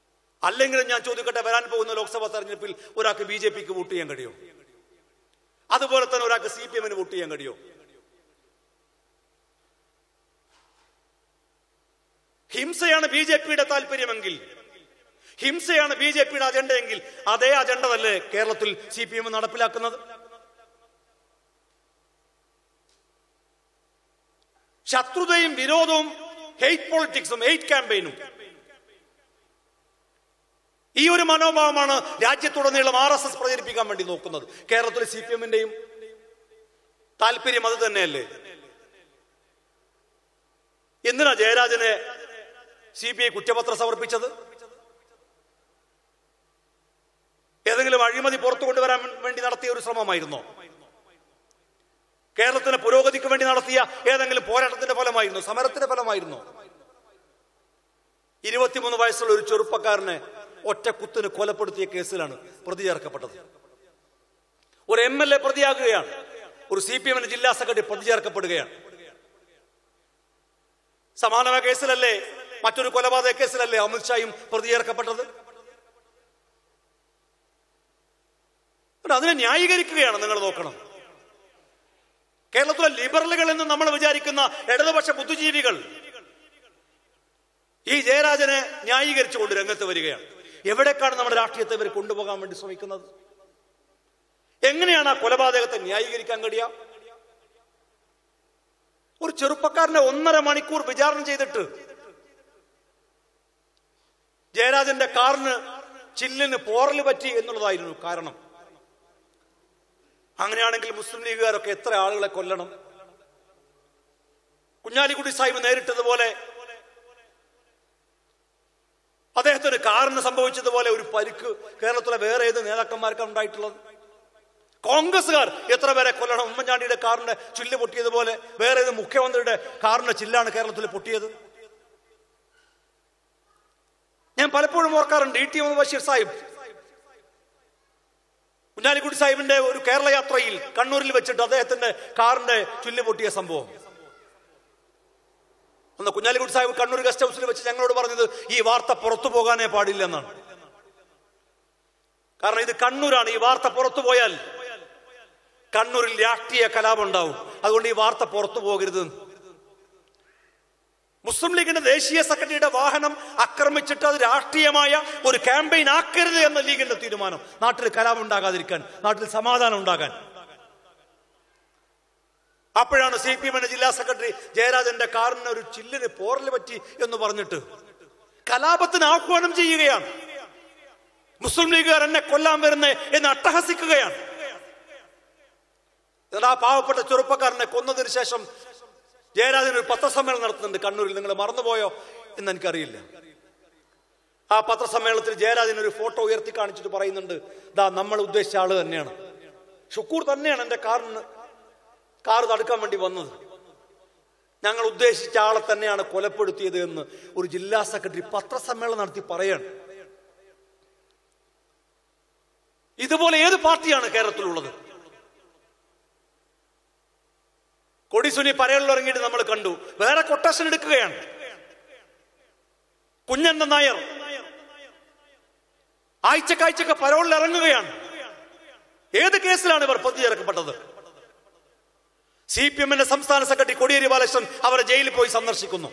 അല്ലെങ്കിൽ ഞാൻ ചോദിക്കട്ടെ വരാൻ പോകുന്ന ലോക്സഭാ തെരഞ്ഞെടുപ്പിൽ ഒരാൾക്ക് ബി ജെ പിക്ക് വോട്ട് ചെയ്യാൻ കഴിയും അതുപോലെ തന്നെ ഒരാൾക്ക് സി പി എമ്മിന് വോട്ട് ചെയ്യാൻ കഴിയോ ഹിംസയാണ് ബി ജെ പിയുടെ താല്പര്യമെങ്കിൽ ഹിംസയാണ് ബി ജെ പിയുടെ അജണ്ടയെങ്കിൽ അതേ അജണ്ട തന്നെ കേരളത്തിൽ സി പി എം നടപ്പിലാക്കുന്നത് ശത്രുതയും വിരോധവും ഹെയ്റ്റ് പൊളിറ്റിക്സും ഹെയ്റ്റ് ക്യാമ്പയിനും ഈ ഒരു മനോഭാവമാണ് രാജ്യത്തുടനീളം ആർ എസ് എസ് പ്രചരിപ്പിക്കാൻ വേണ്ടി നോക്കുന്നത് കേരളത്തിലെ സി പി എമ്മിന്റെയും താല്പര്യം അത് തന്നെയല്ലേ എന്തിനാ ജയരാജനെ സി ബി ഐ കുറ്റപത്രം സമർപ്പിച്ചത് ഏതെങ്കിലും അഴിമതി പുറത്തു കൊണ്ടുവരാൻ വേണ്ടി നടത്തിയ ഒരു ശ്രമമായിരുന്നോ കേരളത്തിന്റെ പുരോഗതിക്ക് വേണ്ടി നടത്തിയ ഏതെങ്കിലും പോരാട്ടത്തിന്റെ ഫലമായിരുന്നു സമരത്തിന്റെ ഫലമായിരുന്നു ഇരുപത്തിമൂന്ന് വയസ്സുള്ള ഒരു ചെറുപ്പക്കാരനെ ഒറ്റ കുത്തിന് കൊലപ്പെടുത്തിയ കേസിലാണ് പ്രതി ചേർക്കപ്പെട്ടത് ഒരു എം എൽ എ പ്രതിയാകുകയാണ് ഒരു സി പി എമ്മിന്റെ ജില്ലാ സെക്രട്ടറി പ്രതി ചേർക്കപ്പെടുകയാണ് സമാനമായ കേസിലല്ലേ മറ്റൊരു കൊലപാതക കേസിലല്ലേ അമിത്ഷായും പ്രതി ചേർക്കപ്പെട്ടത് എന്നിട്ട് അതിനെ ന്യായീകരിക്കുകയാണ് നിങ്ങൾ നോക്കണം കേരളത്തിലെ ലിബറലുകൾ എന്ന് നമ്മൾ വിചാരിക്കുന്ന ഇടതുപക്ഷ ബുദ്ധിജീവികൾ ഈ ജയരാജനെ ന്യായീകരിച്ചുകൊണ്ട് രംഗത്ത് വരികയാണ് എവിടേക്കാണ് നമ്മുടെ രാഷ്ട്രീയത്തെ ഇവർ കൊണ്ടുപോകാൻ വേണ്ടി ശ്രമിക്കുന്നത് എങ്ങനെയാണ് ആ കൊലപാതകത്തെ ന്യായീകരിക്കാൻ കഴിയുക ഒരു ചെറുപ്പക്കാരനെ ഒന്നര മണിക്കൂർ വിചാരണ ചെയ്തിട്ട് ജയരാജന്റെ കാറിന് ചില്ലിന് പോറൽ പറ്റി എന്നുള്ളതായിരുന്നു കാരണം അങ്ങനെയാണെങ്കിൽ മുസ്ലിം ലീഗുകാരൊക്കെ എത്ര ആളുകളെ കൊല്ലണം കുഞ്ഞാലിക്കുട്ടി സാഹിബ് നേരിട്ടതുപോലെ അദ്ദേഹത്തിന് കാറിന് സംഭവിച്ചതുപോലെ ഒരു പരിക്ക് കേരളത്തിലെ വേറെ ഏത് നേതാക്കന്മാർക്കാണ് ഉണ്ടായിട്ടുള്ളത് കോൺഗ്രസ്സുകാർ എത്ര പേരെ കൊല്ലണം ഉമ്മൻചാണ്ടിയുടെ കാറിന്റെ ചില്ല് പൊട്ടിയതുപോലെ വേറെ ഏത് മുഖ്യമന്ത്രിയുടെ കാറിന്റെ ചില്ലാണ് കേരളത്തിൽ പൊട്ടിയത് ഞാൻ പലപ്പോഴും ഓർക്കാറുണ്ട് ഇ ടി മുഹമ്മദ് ബഷീർ സാഹിബ് കുഞ്ഞാലിക്കുട്ടി സാഹിബിന്റെ ഒരു കേരള യാത്രയിൽ കണ്ണൂരിൽ വെച്ചിട്ട് അദ്ദേഹത്തിന്റെ കാറിന്റെ ചുല്ല് പൊട്ടിയ സംഭവം അന്ന് കുഞ്ഞാലിക്കുട്ടി സാഹിബ് കണ്ണൂർ ഗസ്റ്റ് ഹൗസിൽ വെച്ച് ഞങ്ങളോട് പറഞ്ഞത് ഈ വാർത്ത പുറത്തു പോകാനേ പാടില്ല എന്നാണ് കാരണം ഇത് കണ്ണൂരാണ് ഈ വാർത്ത പുറത്തു പോയാൽ കണ്ണൂരിൽ രാഷ്ട്രീയ കലാപം ഉണ്ടാവും അതുകൊണ്ട് ഈ വാർത്ത പുറത്തു പോകരുത് മുസ്ലിം ലീഗിന്റെ ദേശീയ സെക്രട്ടറിയുടെ വാഹനം ആക്രമിച്ചിട്ട് അത് രാഷ്ട്രീയമായ ഒരു ക്യാമ്പയിൻ ആക്കരുത് എന്ന ലീഗിന്റെ തീരുമാനം നാട്ടിൽ കലാപം ഉണ്ടാകാതിരിക്കാൻ നാട്ടിൽ സമാധാനം ഉണ്ടാകാൻ അപ്പോഴാണ് സി പി എമ്മിന്റെ ജില്ലാ സെക്രട്ടറി ജയരാജന്റെ കാറിന് ഒരു ചില്ലിന് പോറൽ പറ്റി എന്ന് പറഞ്ഞിട്ട് കലാപത്തിന് ആഹ്വാനം ചെയ്യുകയാണ് മുസ്ലിം ലീഗുകാർ എന്നെ കൊല്ലാൻ വരുന്നേ എന്ന് അട്ടഹസിക്കുകയാണ് എന്നിട്ട് ആ പാവപ്പെട്ട ചെറുപ്പക്കാരനെ കൊന്നതിന് ശേഷം ജയരാജൻ ഒരു പത്രസമ്മേളനം നടത്തുന്നുണ്ട് കണ്ണൂരിൽ നിങ്ങൾ മറന്നുപോയോ എന്ന് എനിക്കറിയില്ല ആ പത്രസമ്മേളനത്തിൽ ജയരാജൻ ഒരു ഫോട്ടോ ഉയർത്തി കാണിച്ചിട്ട് പറയുന്നുണ്ട് ദാ നമ്മൾ ഉദ്ദേശിച്ച ആള് തന്നെയാണ് ഷുക്കൂർ തന്നെയാണ് എന്റെ കാറിന് കാർ തടുക്കാൻ വേണ്ടി വന്നത് ഞങ്ങൾ ഉദ്ദേശിച്ച ആളെ തന്നെയാണ് കൊലപ്പെടുത്തിയത് എന്ന് ഒരു ജില്ലാ സെക്രട്ടറി പത്രസമ്മേളനം നടത്തി പറയാണ് ഇതുപോലെ ഏത് പാർട്ടിയാണ് കേരളത്തിലുള്ളത് കൊടിസുനി പരകളിൽ ഇറങ്ങിയിട്ട് നമ്മൾ കണ്ടു വേറെ കൊട്ടേഷൻ എടുക്കുകയാണ് കുഞ്ഞണ്ണൻ നായർ ആഴ്ചക്കാഴ്ചക്ക് പരോളിൽ ഇറങ്ങുകയാണ് ഏത് കേസിലാണ് ഇവർ പ്രതി ചേർക്കപ്പെട്ടത് സി പി എമ്മിന്റെ സംസ്ഥാന സെക്രട്ടറി കോടിയേരി ബാലകൃഷ്ണൻ അവരെ ജയിലിൽ പോയി സന്ദർശിക്കുന്നു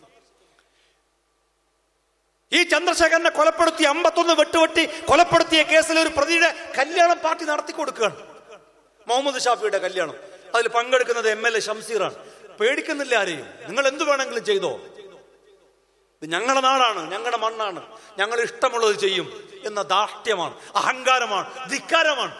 ഈ ചന്ദ്രശേഖരനെ കൊലപ്പെടുത്തി അമ്പത്തൊന്ന് വെട്ടുവെട്ടി കൊലപ്പെടുത്തിയ കേസിൽ ഒരു പ്രതിയുടെ കല്യാണം പാർട്ടി നടത്തി കൊടുക്കുകയാണ് മുഹമ്മദ് ഷാഫിയുടെ കല്യാണം അതിൽ പങ്കെടുക്കുന്നത് എം എൽ എ ഷംസീറാണ് പേടിക്കുന്നില്ല ആരെയും നിങ്ങൾ എന്ത് വേണമെങ്കിലും ചെയ്തോ ഇത് ഞങ്ങളുടെ നാടാണ് ഞങ്ങളുടെ മണ്ണാണ് ഞങ്ങൾ ഇഷ്ടമുള്ളത് ചെയ്യും എന്ന ദാഷ്ട്യമാണ് അഹങ്കാരമാണ് ധിക്കാരമാണ്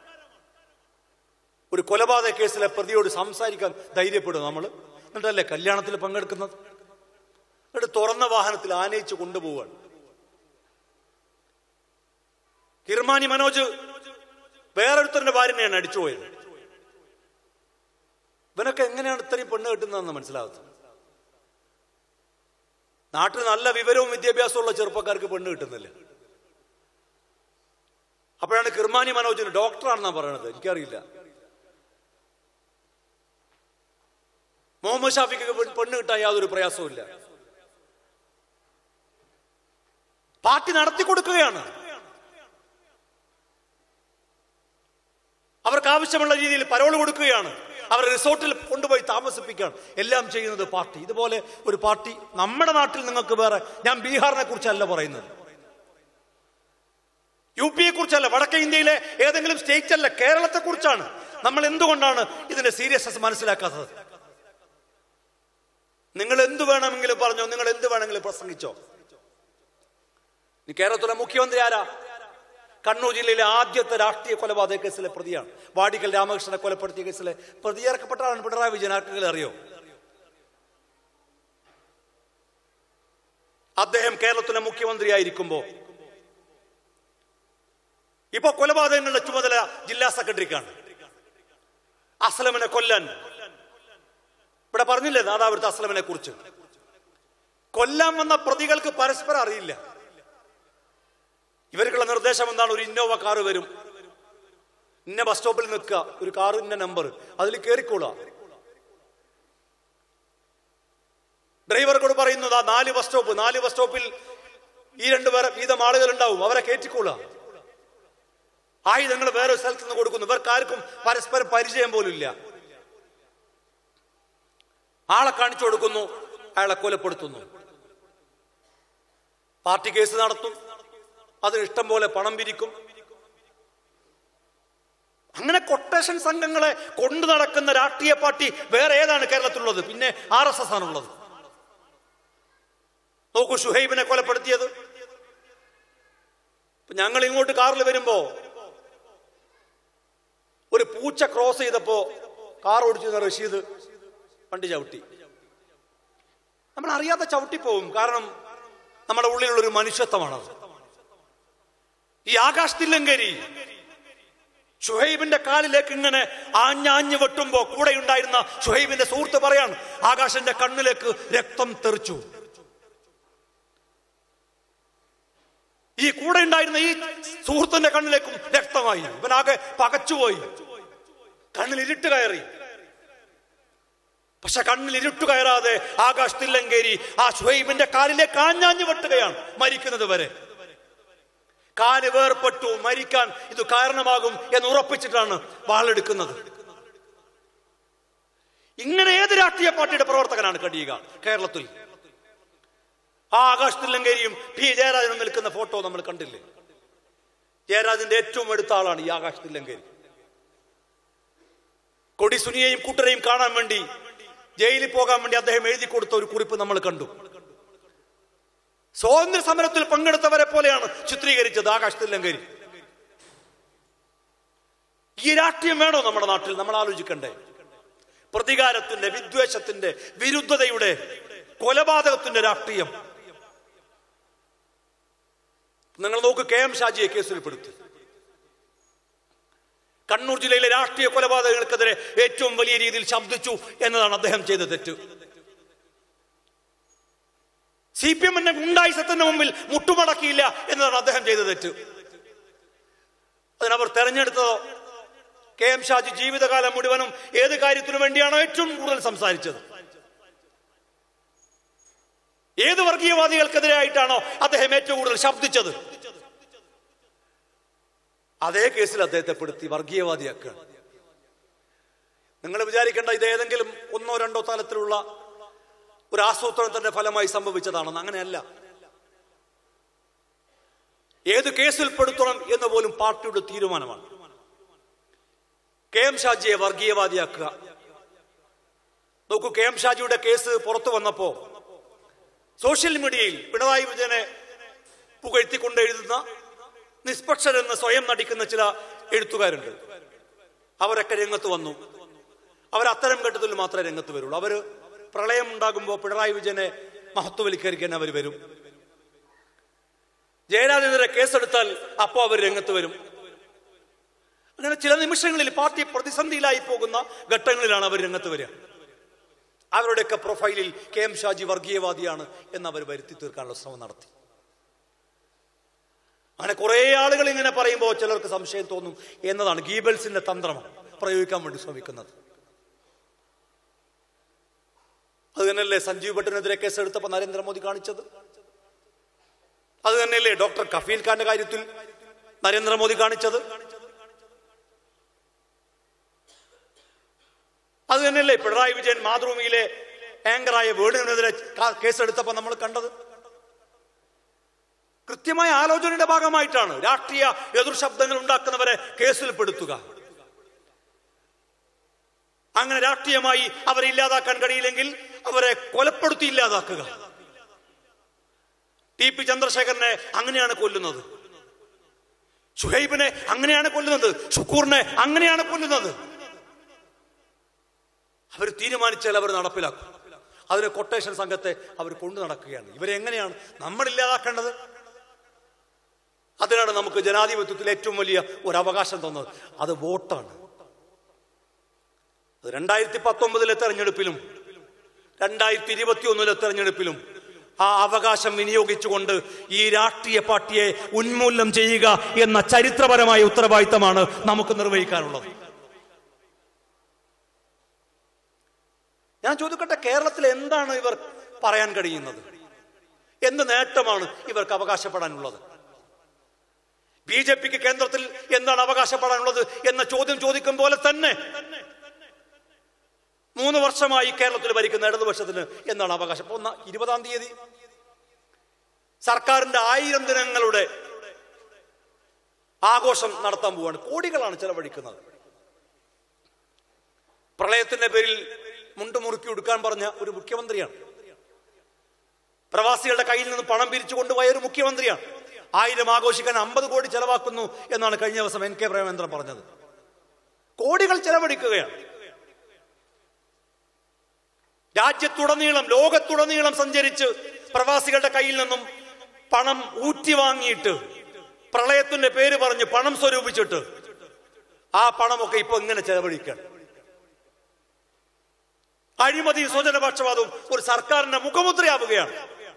ഒരു കൊലപാതക കേസിലെ പ്രതിയോട് സംസാരിക്കാൻ ധൈര്യപ്പെടും നമ്മൾ എന്നിട്ടല്ലേ കല്യാണത്തിൽ പങ്കെടുക്കുന്നത് എന്നിട്ട് തുറന്ന വാഹനത്തിൽ ആനയിച്ച് കൊണ്ടുപോവാണ് കിർമാനി മനോജ് വേറൊരുത്തരുടെ ഭാര്യനെയാണ് അടിച്ചുപോയത് ഇവനൊക്കെ എങ്ങനെയാണ് ഇത്രയും പെണ്ണ് കിട്ടുന്നതെന്ന് മനസ്സിലാകത്തത് നാട്ടിൽ നല്ല വിവരവും വിദ്യാഭ്യാസവും ഉള്ള ചെറുപ്പക്കാർക്ക് പെണ്ണ് കിട്ടുന്നില്ല അപ്പോഴാണ് കിർമാനി മനോജിന് ഡോക്ടറാണെന്നാണ് പറയണത് എനിക്കറിയില്ല മുഹമ്മദ് ഷാഫിക്ക് പെ- പെണ്ണ് കിട്ടാൻ യാതൊരു പ്രയാസവും ഇല്ല പാർട്ടി നടത്തി കൊടുക്കുകയാണ് അവർക്ക് ആവശ്യമുള്ള രീതിയിൽ പരോൾ കൊടുക്കുകയാണ് അവർ റിസോർട്ടിൽ കൊണ്ടുപോയി താമസിപ്പിക്കുകയാണ് എല്ലാം ചെയ്യുന്നത് പാർട്ടി ഇതുപോലെ ഒരു പാർട്ടി നമ്മുടെ നാട്ടിൽ നിങ്ങൾക്ക് വേറെ ഞാൻ ബീഹാറിനെ കുറിച്ചല്ല പറയുന്നത് യു പിയെ കുറിച്ചല്ല വടക്കേ ഇന്ത്യയിലെ ഏതെങ്കിലും സ്റ്റേറ്റ് അല്ല കേരളത്തെ കുറിച്ചാണ് നമ്മൾ എന്തുകൊണ്ടാണ് ഇതിന്റെ സീരിയസ്നെസ് മനസ്സിലാക്കാത്തത് നിങ്ങൾ എന്ത് വേണമെങ്കിലും പറഞ്ഞോ നിങ്ങൾ എന്ത് വേണമെങ്കിലും പ്രസംഗിച്ചോ ഇനി കേരളത്തിലെ മുഖ്യമന്ത്രി ആരാ കണ്ണൂർ ജില്ലയിലെ ആദ്യത്തെ രാഷ്ട്രീയ കൊലപാതക കേസിലെ പ്രതിയാണ് വാടിക്കൽ രാമകൃഷ്ണനെ കൊലപ്പെടുത്തിയ കേസിലെ പ്രതി ഇറക്കപ്പെട്ടതാണ് പിണറായി വിജയൻ ആർക്കെങ്കിലും അറിയോ അദ്ദേഹം കേരളത്തിലെ മുഖ്യമന്ത്രിയായിരിക്കുമ്പോ ഇപ്പൊ കൊലപാതകങ്ങളുടെ ചുമതല ജില്ലാ സെക്രട്ടറിക്കാണ് അസ്ലമിനെ കൊല്ലാൻ ഇവിടെ പറഞ്ഞില്ലേ നാദാപുരത്ത് അസ്ലമിനെ കുറിച്ച് കൊല്ലാൻ വന്ന പ്രതികൾക്ക് പരസ്പരം അറിയില്ല ഇവർക്കുള്ള നിർദ്ദേശം എന്താണ് ഒരു ഇന്നോവ കാറ് വരും ഇന്ന ബസ് സ്റ്റോപ്പിൽ നിൽക്കുക ഒരു കാറിന്റെ നമ്പർ അതിൽ കയറിക്കോളുക ഡ്രൈവർക്കോട് പറയുന്നത് ആ നാല് ബസ് സ്റ്റോപ്പ് നാല് ബസ് സ്റ്റോപ്പിൽ ഈ രണ്ടുപേരെ വീതം ആളുകൾ ഉണ്ടാവും അവരെ കയറ്റിക്കോളുക ആയുധങ്ങൾ വേറെ ഒരു സ്ഥലത്ത് നിന്ന് കൊടുക്കുന്നു ഇവർക്കാർക്കും പരസ്പരം പരിചയം പോലും ഇല്ല ആളെ കാണിച്ചു കൊടുക്കുന്നു അയാളെ കൊലപ്പെടുത്തുന്നു പാർട്ടി കേസ് നടത്തും അതിന് ഇഷ്ടം പോലെ പണം പിരിക്കും അങ്ങനെ കൊട്ടേഷൻ സംഘങ്ങളെ കൊണ്ടു നടക്കുന്ന രാഷ്ട്രീയ പാർട്ടി വേറെ ഏതാണ് കേരളത്തിലുള്ളത് പിന്നെ ആർ എസ് എസ് ആണുള്ളത് നോക്കൂ ഷുഹൈബിനെ കൊലപ്പെടുത്തിയത് ഇപ്പൊ ഞങ്ങൾ ഇങ്ങോട്ട് കാറിൽ വരുമ്പോ ഒരു പൂച്ച ക്രോസ് ചെയ്തപ്പോ കാർ ഓടിച്ചിരുന്ന റഷീദ് വണ്ടി ചവിട്ടി നമ്മൾ അറിയാതെ ചവിട്ടിപ്പോവും കാരണം നമ്മുടെ ഉള്ളിലുള്ള ഒരു മനുഷ്യത്വമാണത് ഈ ആകാശ് തില്ലങ്കേരി ഷുഹൈബിന്റെ കാലിലേക്ക് ഇങ്ങനെ ആഞ്ഞാഞ്ഞു വെട്ടുമ്പോ കൂടെ ഉണ്ടായിരുന്ന ഷുഹൈബിന്റെ സുഹൃത്ത് പറയാണ് ആകാശന്റെ കണ്ണിലേക്ക് രക്തം തെറിച്ചു ഈ കൂടെ ഉണ്ടായിരുന്ന ഈ സുഹൃത്തിന്റെ കണ്ണിലേക്കും രക്തമായി ഇവനാകെ പകച്ചുപോയി കണ്ണിൽ ഇരുട്ട് കയറി പക്ഷെ കണ്ണിൽ ഇരുട്ട് കയറാതെ ആകാശ് തില്ലങ്കേരി ആ ഷുഹൈബിന്റെ കാലിലേക്ക് ആഞ്ഞാഞ്ഞു വെട്ടുകയാണ് മരിക്കുന്നത് വരെ കാല് വേർപെട്ടു മരിക്കാൻ ഇത് കാരണമാകും എന്ന് ഉറപ്പിച്ചിട്ടാണ് വാളെടുക്കുന്നത് ഇങ്ങനെ ഏത് രാഷ്ട്രീയ പാർട്ടിയുടെ പ്രവർത്തകനാണ് കഴിയുക കേരളത്തിൽ ആ ആകാശ് തില്ലങ്കേരിയും പി ജയരാജനും നിൽക്കുന്ന ഫോട്ടോ നമ്മൾ കണ്ടില്ലേ ജയരാജന്റെ ഏറ്റവും അടുത്ത ആളാണ് ഈ ആകാശ് തില്ലങ്കേരി കൊടി സുനിയെയും കൂട്ടരെയും കാണാൻ വേണ്ടി ജയിലിൽ പോകാൻ വേണ്ടി അദ്ദേഹം എഴുതി കൊടുത്ത ഒരു കുറിപ്പ് നമ്മൾ കണ്ടു സ്വാതന്ത്ര്യ സമരത്തിൽ പങ്കെടുത്തവരെ പോലെയാണ് ചിത്രീകരിച്ചത് ആകാശ് തില്ലങ്കേരി ഈ രാഷ്ട്രീയം വേണോ നമ്മുടെ നാട്ടിൽ നമ്മൾ ആലോചിക്കണ്ടേ പ്രതികാരത്തിന്റെ വിദ്വേഷത്തിന്റെ വിരുദ്ധതയുടെ കൊലപാതകത്തിന്റെ രാഷ്ട്രീയം നിങ്ങൾ നോക്ക് കെ എം ഷാജിയെ കേസിൽപ്പെടുത്തി കണ്ണൂർ ജില്ലയിലെ രാഷ്ട്രീയ കൊലപാതകങ്ങൾക്കെതിരെ ഏറ്റവും വലിയ രീതിയിൽ ശബ്ദിച്ചു എന്നതാണ് അദ്ദേഹം ചെയ്ത തെറ്റ് സി പി എമ്മിന്റെ ഗുണ്ടായുസത്തിന്റെ മുമ്പിൽ മുട്ടുമടക്കിയില്ല എന്നതാണ് അദ്ദേഹം ചെയ്ത തെറ്റ് അതിനവർ തെരഞ്ഞെടുത്തതോ കെ എം ഷാജി ജീവിതകാലം മുഴുവനും ഏത് കാര്യത്തിനു വേണ്ടിയാണോ ഏറ്റവും കൂടുതൽ സംസാരിച്ചത് ഏത് വർഗീയവാദികൾക്കെതിരായിട്ടാണോ അദ്ദേഹം ഏറ്റവും കൂടുതൽ ശബ്ദിച്ചത് അതേ കേസിൽ അദ്ദേഹത്തെ പെടുത്തി വർഗീയവാദിയാക്കുകയാണ് നിങ്ങൾ വിചാരിക്കേണ്ട ഇത് ഏതെങ്കിലും ഒന്നോ രണ്ടോ തലത്തിലുള്ള ഒരു ആസൂത്രണത്തിന്റെ ഫലമായി സംഭവിച്ചതാണെന്ന് അങ്ങനെയല്ല ഏത് കേസിൽ പെടുത്തണം എന്ന് പോലും പാർട്ടിയുടെ തീരുമാനമാണ് കെ എം ഷാജിയെ വർഗീയവാദിയാക്കുക നോക്കൂ കെ എം ഷാജിയുടെ കേസ് പുറത്തു വന്നപ്പോ സോഷ്യൽ മീഡിയയിൽ പിണറായി വിജയനെ പുകഴ്ത്തിക്കൊണ്ട് എഴുതുന്ന നിഷ്പക്ഷരെന്ന് സ്വയം നടിക്കുന്ന ചില എഴുത്തുകാരുണ്ട് അവരൊക്കെ രംഗത്ത് വന്നു അവർ അത്തരം ഘട്ടത്തിൽ മാത്രമേ രംഗത്ത് വരുള്ളൂ അവര് പ്രളയം ഉണ്ടാകുമ്പോൾ പിണറായി വിജയനെ മഹത്വവൽക്കരിക്കാൻ അവർ വരും ജയരാജനെതിരെ കേസെടുത്താൽ അപ്പോൾ അവർ രംഗത്ത് വരും അങ്ങനെ ചില നിമിഷങ്ങളിൽ പാർട്ടി പ്രതിസന്ധിയിലായി പോകുന്ന ഘട്ടങ്ങളിലാണ് അവർ രംഗത്ത് വരിക അവരുടെയൊക്കെ പ്രൊഫൈലിൽ കെ എം ഷാജി വർഗീയവാദിയാണ് എന്ന് അവർ വരുത്തി തീർക്കാനുള്ള ശ്രമം നടത്തി അങ്ങനെ കുറെ ആളുകൾ ഇങ്ങനെ പറയുമ്പോൾ ചിലർക്ക് സംശയം തോന്നും എന്നതാണ് ഗീബൽസിന്റെ തന്ത്രമാണ് പ്രയോഗിക്കാൻ വേണ്ടി ശ്രമിക്കുന്നത് അത് തന്നെയല്ലേ സഞ്ജീവ് ഭട്ടിനെതിരെ കേസെടുത്തപ്പോൾ നരേന്ദ്രമോദി കാണിച്ചത് അത് തന്നെയല്ലേ ഡോക്ടർ കഫീൽ ഖാന്റെ കാര്യത്തിൽ നരേന്ദ്രമോദി കാണിച്ചത് അത് തന്നെയല്ലേ പിണറായി വിജയൻ മാതൃഭൂമിയിലെ ആങ്കറായ വേണുവിനെതിരെ കാ- കേസെടുത്തപ്പോൾ നമ്മൾ കണ്ടത് കൃത്യമായ ആലോചനയുടെ ഭാഗമായിട്ടാണ് രാഷ്ട്രീയ എതിർ ശബ്ദങ്ങൾ ഉണ്ടാക്കുന്നവരെ കേസിൽ പെടുത്തുക അങ്ങനെ രാഷ്ട്രീയമായി അവരെ ഇല്ലാതാക്കാൻ കഴിയില്ലെങ്കിൽ അവരെ കൊലപ്പെടുത്തി ഇല്ലാതാക്കുക ടി പി ചന്ദ്രശേഖരനെ അങ്ങനെയാണ് കൊല്ലുന്നത് ഷുഹൈബിനെ അങ്ങനെയാണ് കൊല്ലുന്നത് ഷുക്കൂറിനെ അങ്ങനെയാണ് കൊല്ലുന്നത് അവർ തീരുമാനിച്ചാൽ അവർ നടപ്പിലാക്കും അതിന് കൊട്ടേഷൻ സംഘത്തെ അവർ കൊണ്ടു നടക്കുകയാണ് ഇവരെ എങ്ങനെയാണ് നമ്മൾ ഇല്ലാതാക്കേണ്ടത് അതിനാണ് നമുക്ക് ജനാധിപത്യത്തിൽ ഏറ്റവും വലിയ ഒരു അവകാശം തന്നത് അത് വോട്ടാണ് അത് രണ്ടായിരത്തി പത്തൊമ്പതിലെ തെരഞ്ഞെടുപ്പിലും രണ്ടായിരത്തി ഇരുപത്തി ഒന്നിലെ തെരഞ്ഞെടുപ്പിലും ആ അവകാശം വിനിയോഗിച്ചുകൊണ്ട് ഈ രാഷ്ട്രീയ പാർട്ടിയെ ഉന്മൂലനം ചെയ്യുക എന്ന ചരിത്രപരമായ ഉത്തരവാദിത്തമാണ് നമുക്ക് നിർവഹിക്കാനുള്ളത് ഞാൻ ചോദിക്കട്ടെ കേരളത്തിൽ എന്താണ് ഇവർ പറയാൻ കഴിയുന്നത് എന്ത് നേട്ടമാണ് ഇവർക്ക് അവകാശപ്പെടാനുള്ളത് ബി ജെ പിക്ക് കേന്ദ്രത്തിൽ എന്താണ് അവകാശപ്പെടാനുള്ളത് എന്ന ചോദ്യം ചോദിക്കും പോലെ തന്നെ മൂന്ന് വർഷമായി കേരളത്തിൽ ഭരിക്കുന്ന ഇടതുപക്ഷത്തിന് എന്താണ് അവകാശം ഇപ്പൊ ഒന്ന് ഇരുപതാം തീയതി സർക്കാരിന്റെ ആയിരം ദിനങ്ങളുടെ ആഘോഷം നടത്താൻ പോവാണ് കോടികളാണ് ചെലവഴിക്കുന്നത് പ്രളയത്തിന്റെ പേരിൽ മുണ്ട് മുറുക്കി ഉടുക്കാൻ പറഞ്ഞ ഒരു മുഖ്യമന്ത്രിയാണ് പ്രവാസികളുടെ കയ്യിൽ നിന്ന് പണം പിരിച്ചു കൊണ്ടുപോയ ഒരു മുഖ്യമന്ത്രിയാണ് ആയിരം ആഘോഷിക്കാൻ അമ്പത് കോടി ചെലവാക്കുന്നു എന്നാണ് കഴിഞ്ഞ ദിവസം എൻ കെ പ്രേമേന്ദ്രൻ പറഞ്ഞത് കോടികൾ ചെലവഴിക്കുകയാണ് രാജ്യത്തുടനീളം ലോകത്തുടനീളം സഞ്ചരിച്ച് പ്രവാസികളുടെ കയ്യിൽ നിന്നും പണം ഊറ്റി വാങ്ങിയിട്ട് പ്രളയത്തിന്റെ പേര് പറഞ്ഞ് പണം സ്വരൂപിച്ചിട്ട് ആ പണമൊക്കെ ഇപ്പൊ ഇങ്ങനെ ചെലവഴിക്കണം അഴിമതി സ്വജനപക്ഷപാതവും ഒരു സർക്കാരിന്റെ മുഖമുദ്രയാവുകയാണ്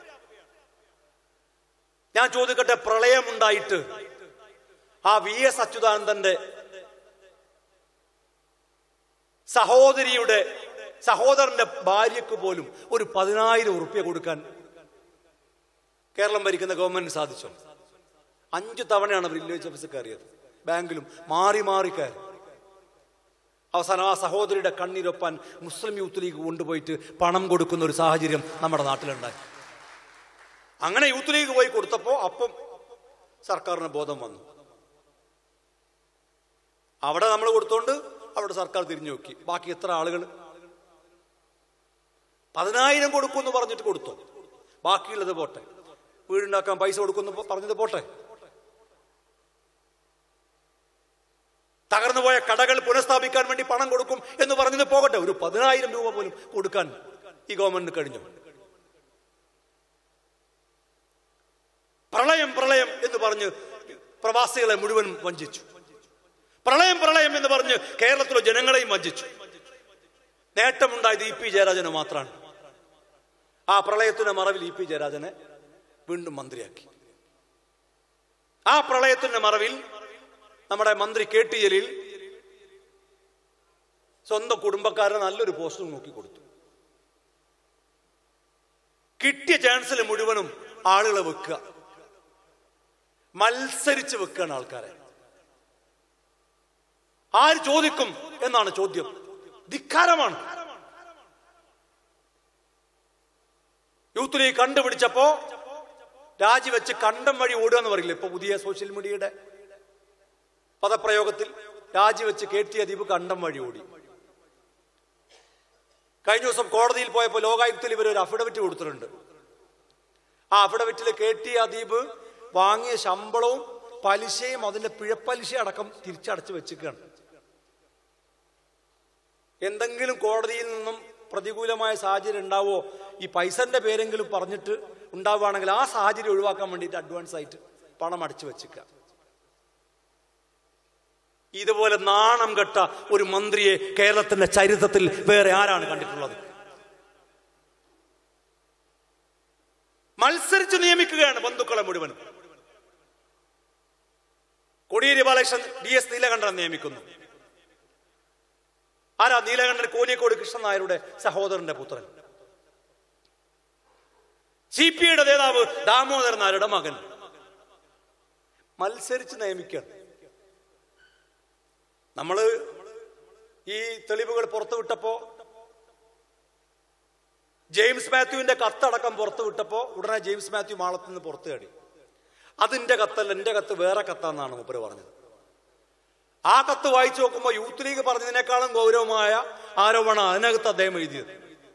ഞാൻ ചോദിക്കട്ടെ പ്രളയമുണ്ടായിട്ട് ആ വി എസ് അച്യുതാനന്ദന്റെ സഹോദരിയുടെ സഹോദരന്റെ ഭാര്യക്ക് പോലും ഒരു പതിനായിരം ഉറുപ്പ്യ കൊടുക്കാൻ കേരളം ഭരിക്കുന്ന ഗവൺമെന്റ് സാധിച്ചു അഞ്ചു തവണയാണ് അവർ വില്ലേജ് ഓഫീസിൽ കയറിയത് ബാങ്കിലും മാറി മാറി കയറി അവസാനം ആ സഹോദരിയുടെ കണ്ണീരൊപ്പാൻ മുസ്ലിം യൂത്ത് ലീഗ് കൊണ്ടുപോയിട്ട് പണം കൊടുക്കുന്ന ഒരു സാഹചര്യം നമ്മുടെ നാട്ടിലുണ്ടായി അങ്ങനെ യൂത്ത് ലീഗ് പോയി കൊടുത്തപ്പോൾ അപ്പം സർക്കാരിന് ബോധം വന്നു അവിടെ നമ്മൾ കൊടുത്തോണ്ട് അവിടെ സർക്കാർ തിരിഞ്ഞു നോക്കി ബാക്കി എത്ര ആളുകൾ പതിനായിരം കൊടുക്കുമെന്ന് പറഞ്ഞിട്ട് കൊടുത്തു ബാക്കിയുള്ളത് പോട്ടെ വീടുണ്ടാക്കാൻ പൈസ കൊടുക്കുമെന്ന് പറഞ്ഞത് പോട്ടെ തകർന്നുപോയ കടകൾ പുനഃസ്ഥാപിക്കാൻ വേണ്ടി പണം കൊടുക്കും എന്ന് പറഞ്ഞത് പോകട്ടെ ഒരു പതിനായിരം രൂപ പോലും കൊടുക്കാൻ ഈ ഗവൺമെന്റിന് കഴിഞ്ഞു പ്രളയം പ്രളയം എന്ന് പറഞ്ഞ് പ്രവാസികളെ മുഴുവൻ വഞ്ചിച്ചു പ്രളയം പ്രളയം എന്ന് പറഞ്ഞ് കേരളത്തിലെ ജനങ്ങളെയും വഞ്ചിച്ചു നേട്ടമുണ്ടായത് ഇ പി ജയരാജന് മാത്രമാണ് ആ പ്രളയത്തിന്റെ മറവിൽ ഇ പി ജയരാജനെ വീണ്ടും മന്ത്രിയാക്കി ആ പ്രളയത്തിന്റെ മറവിൽ നമ്മുടെ മന്ത്രി കെ ടി ജലീൽ സ്വന്തം കുടുംബക്കാരനെ നല്ലൊരു പോസ്റ്റും നോക്കി കൊടുത്തു കിട്ടിയ ചാൻസിൽ മുഴുവനും ആളുകളെ വെക്കുക മത്സരിച്ച് വെക്കുകയാണ് ആൾക്കാരെ ആര് ചോദിക്കും എന്നാണ് ചോദ്യം ധിക്കാരമാണ് യൂത്ത് ലീഗ് കണ്ടുപിടിച്ചപ്പോ രാജിവെച്ച് കണ്ടം വഴി ഓടുക എന്ന് പറയില്ല ഇപ്പൊ പുതിയ സോഷ്യൽ മീഡിയയുടെ പദപ്രയോഗത്തിൽ രാജിവെച്ച് കെ ടി അദീപ് കണ്ടം വഴി ഓടി കഴിഞ്ഞ ദിവസം കോടതിയിൽ പോയപ്പോൾ ലോകായുക്തയിൽ ഇവർ ഒരു അഫിഡവിറ്റ് കൊടുത്തിട്ടുണ്ട് ആ അഫിഡവിറ്റിൽ കെ ടി അദീപ് വാങ്ങിയ ശമ്പളവും പലിശയും അതിന്റെ പിഴപ്പലിശ അടക്കം തിരിച്ചടച്ച് വെച്ചിരിക്കുകയാണ് എന്തെങ്കിലും കോടതിയിൽ നിന്നും പ്രതികൂലമായ സാഹചര്യം ഉണ്ടാവോ ഈ പൈസന്റെ പേരെങ്കിലും പറഞ്ഞിട്ട് ഉണ്ടാവുകയാണെങ്കിൽ ആ സാഹചര്യം ഒഴിവാക്കാൻ വേണ്ടിയിട്ട് അഡ്വാൻസ് ആയിട്ട് പണം അടച്ചു വെച്ചിക്കുക ഇതുപോലെ നാണം കെട്ട ഒരു മന്ത്രിയെ കേരളത്തിന്റെ ചരിത്രത്തിൽ വേറെ ആരാണ് കണ്ടിട്ടുള്ളത് മത്സരിച്ച് നിയമിക്കുകയാണ് ബന്ധുക്കളെ മുഴുവനും കോടിയേരി ബാലകൃഷ്ണൻ ഡി എസ് നീലകണ്ഠനെ നിയമിക്കുന്നു ആരാ നീലകണ്ഠൻ കോലിയക്കോട് കൃഷ്ണൻ നായരുടെ സഹോദരന്റെ പുത്രൻ സി പി ഐയുടെ നേതാവ് ദാമോദരൻ നായരുടെ മകൻ മത്സരിച്ച് നിയമിക്കുകയാണ് നമ്മള് ഈ തെളിവുകൾ പുറത്തുവിട്ടപ്പോ ജെയിംസ് മാത്യുവിന്റെ കത്തടക്കം പുറത്തുവിട്ടപ്പോ ഉടനെ ജെയിംസ് മാത്യു മാളത്തിൽ നിന്ന് പുറത്തു ചാടി അതിന്റെ കത്തല്ല എന്റെ കത്ത് വേറെ കത്താന്നാണ് മൂപ്പര് പറഞ്ഞത് ആ കത്ത് വായിച്ചു നോക്കുമ്പോൾ യൂത്ത് ലീഗ് പറഞ്ഞതിനേക്കാളും ഗൗരവമായ ആരോപണം അതിനകത്ത് അദ്ദേഹം എഴുതിയത്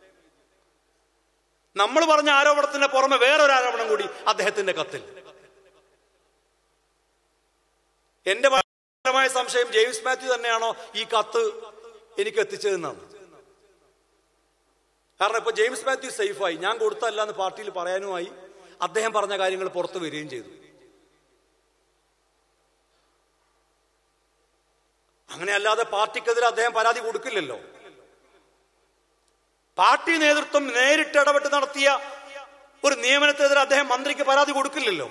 നമ്മൾ പറഞ്ഞ ആരോപണത്തിന്റെ പുറമെ വേറൊരു ആരോപണം കൂടി അദ്ദേഹത്തിന്റെ കത്തിൽ എന്റെ പരമായ സംശയം ജെയിംസ് മാത്യു തന്നെയാണോ ഈ കത്ത് എനിക്ക് എത്തിച്ചതെന്നാണ് കാരണം ഇപ്പൊ ജെയിംസ് മാത്യു സേഫായി ഞാൻ കൊടുത്തല്ല എന്ന് പാർട്ടിയിൽ പറയാനുമായി അദ്ദേഹം പറഞ്ഞ കാര്യങ്ങൾ പുറത്തു വരികയും ചെയ്തു അങ്ങനെ അല്ലാതെ പാർട്ടിക്കെതിരെ അദ്ദേഹം പരാതി കൊടുക്കില്ലല്ലോ പാർട്ടി നേതൃത്വം നേരിട്ട് ഇടപെട്ട് നടത്തിയ ഒരു നിയമനത്തിനെതിരെ അദ്ദേഹം മന്ത്രിക്ക് പരാതി കൊടുക്കില്ലല്ലോ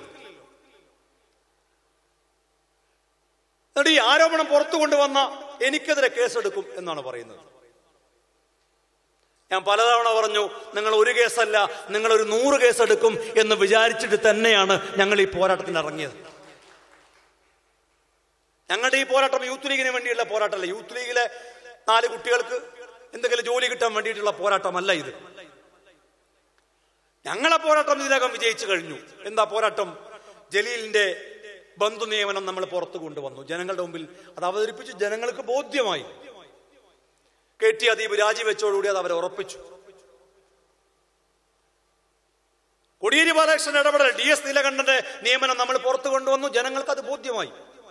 എന്നിട്ട് ഈ ആരോപണം പുറത്തു കൊണ്ടുവന്ന എനിക്കെതിരെ കേസെടുക്കും എന്നാണ് പറയുന്നത് ഞാൻ പലതവണ പറഞ്ഞു നിങ്ങൾ ഒരു കേസല്ല നിങ്ങൾ ഒരു നൂറ് കേസെടുക്കും എന്ന് വിചാരിച്ചിട്ട് തന്നെയാണ് ഞങ്ങൾ ഈ പോരാട്ടത്തിന് ഇറങ്ങിയത് ഞങ്ങളുടെ ഈ പോരാട്ടം യൂത്ത് ലീഗിന് വേണ്ടിയുള്ള പോരാട്ടമല്ല യൂത്ത് ലീഗിലെ നാല് കുട്ടികൾക്ക് എന്തെങ്കിലും ജോലി കിട്ടാൻ വേണ്ടിയിട്ടുള്ള പോരാട്ടമല്ല ഇത് ഞങ്ങളെ പോരാട്ടം ഇതിനകം വിജയിച്ചു കഴിഞ്ഞു എന്താ പോരാട്ടം ജലീലിന്റെ ബന്ധു നിയമനം നമ്മൾ പുറത്തു കൊണ്ടുവന്നു ജനങ്ങളുടെ മുമ്പിൽ അത് അവതരിപ്പിച്ച് ജനങ്ങൾക്ക് ബോധ്യമായി കെ ടി അദീപ് രാജിവെച്ചോടുകൂടി അത് അവരെ ഉറപ്പിച്ചു കൊടിയേരി ബാലകൃഷ്ണൻ ഇടപെടൽ ഡി എസ് നീലകണ്ഠന്റെ നിയമനം നമ്മൾ പുറത്തു കൊണ്ടുവന്നു ജനങ്ങൾക്ക് അത് ബോധ്യമായി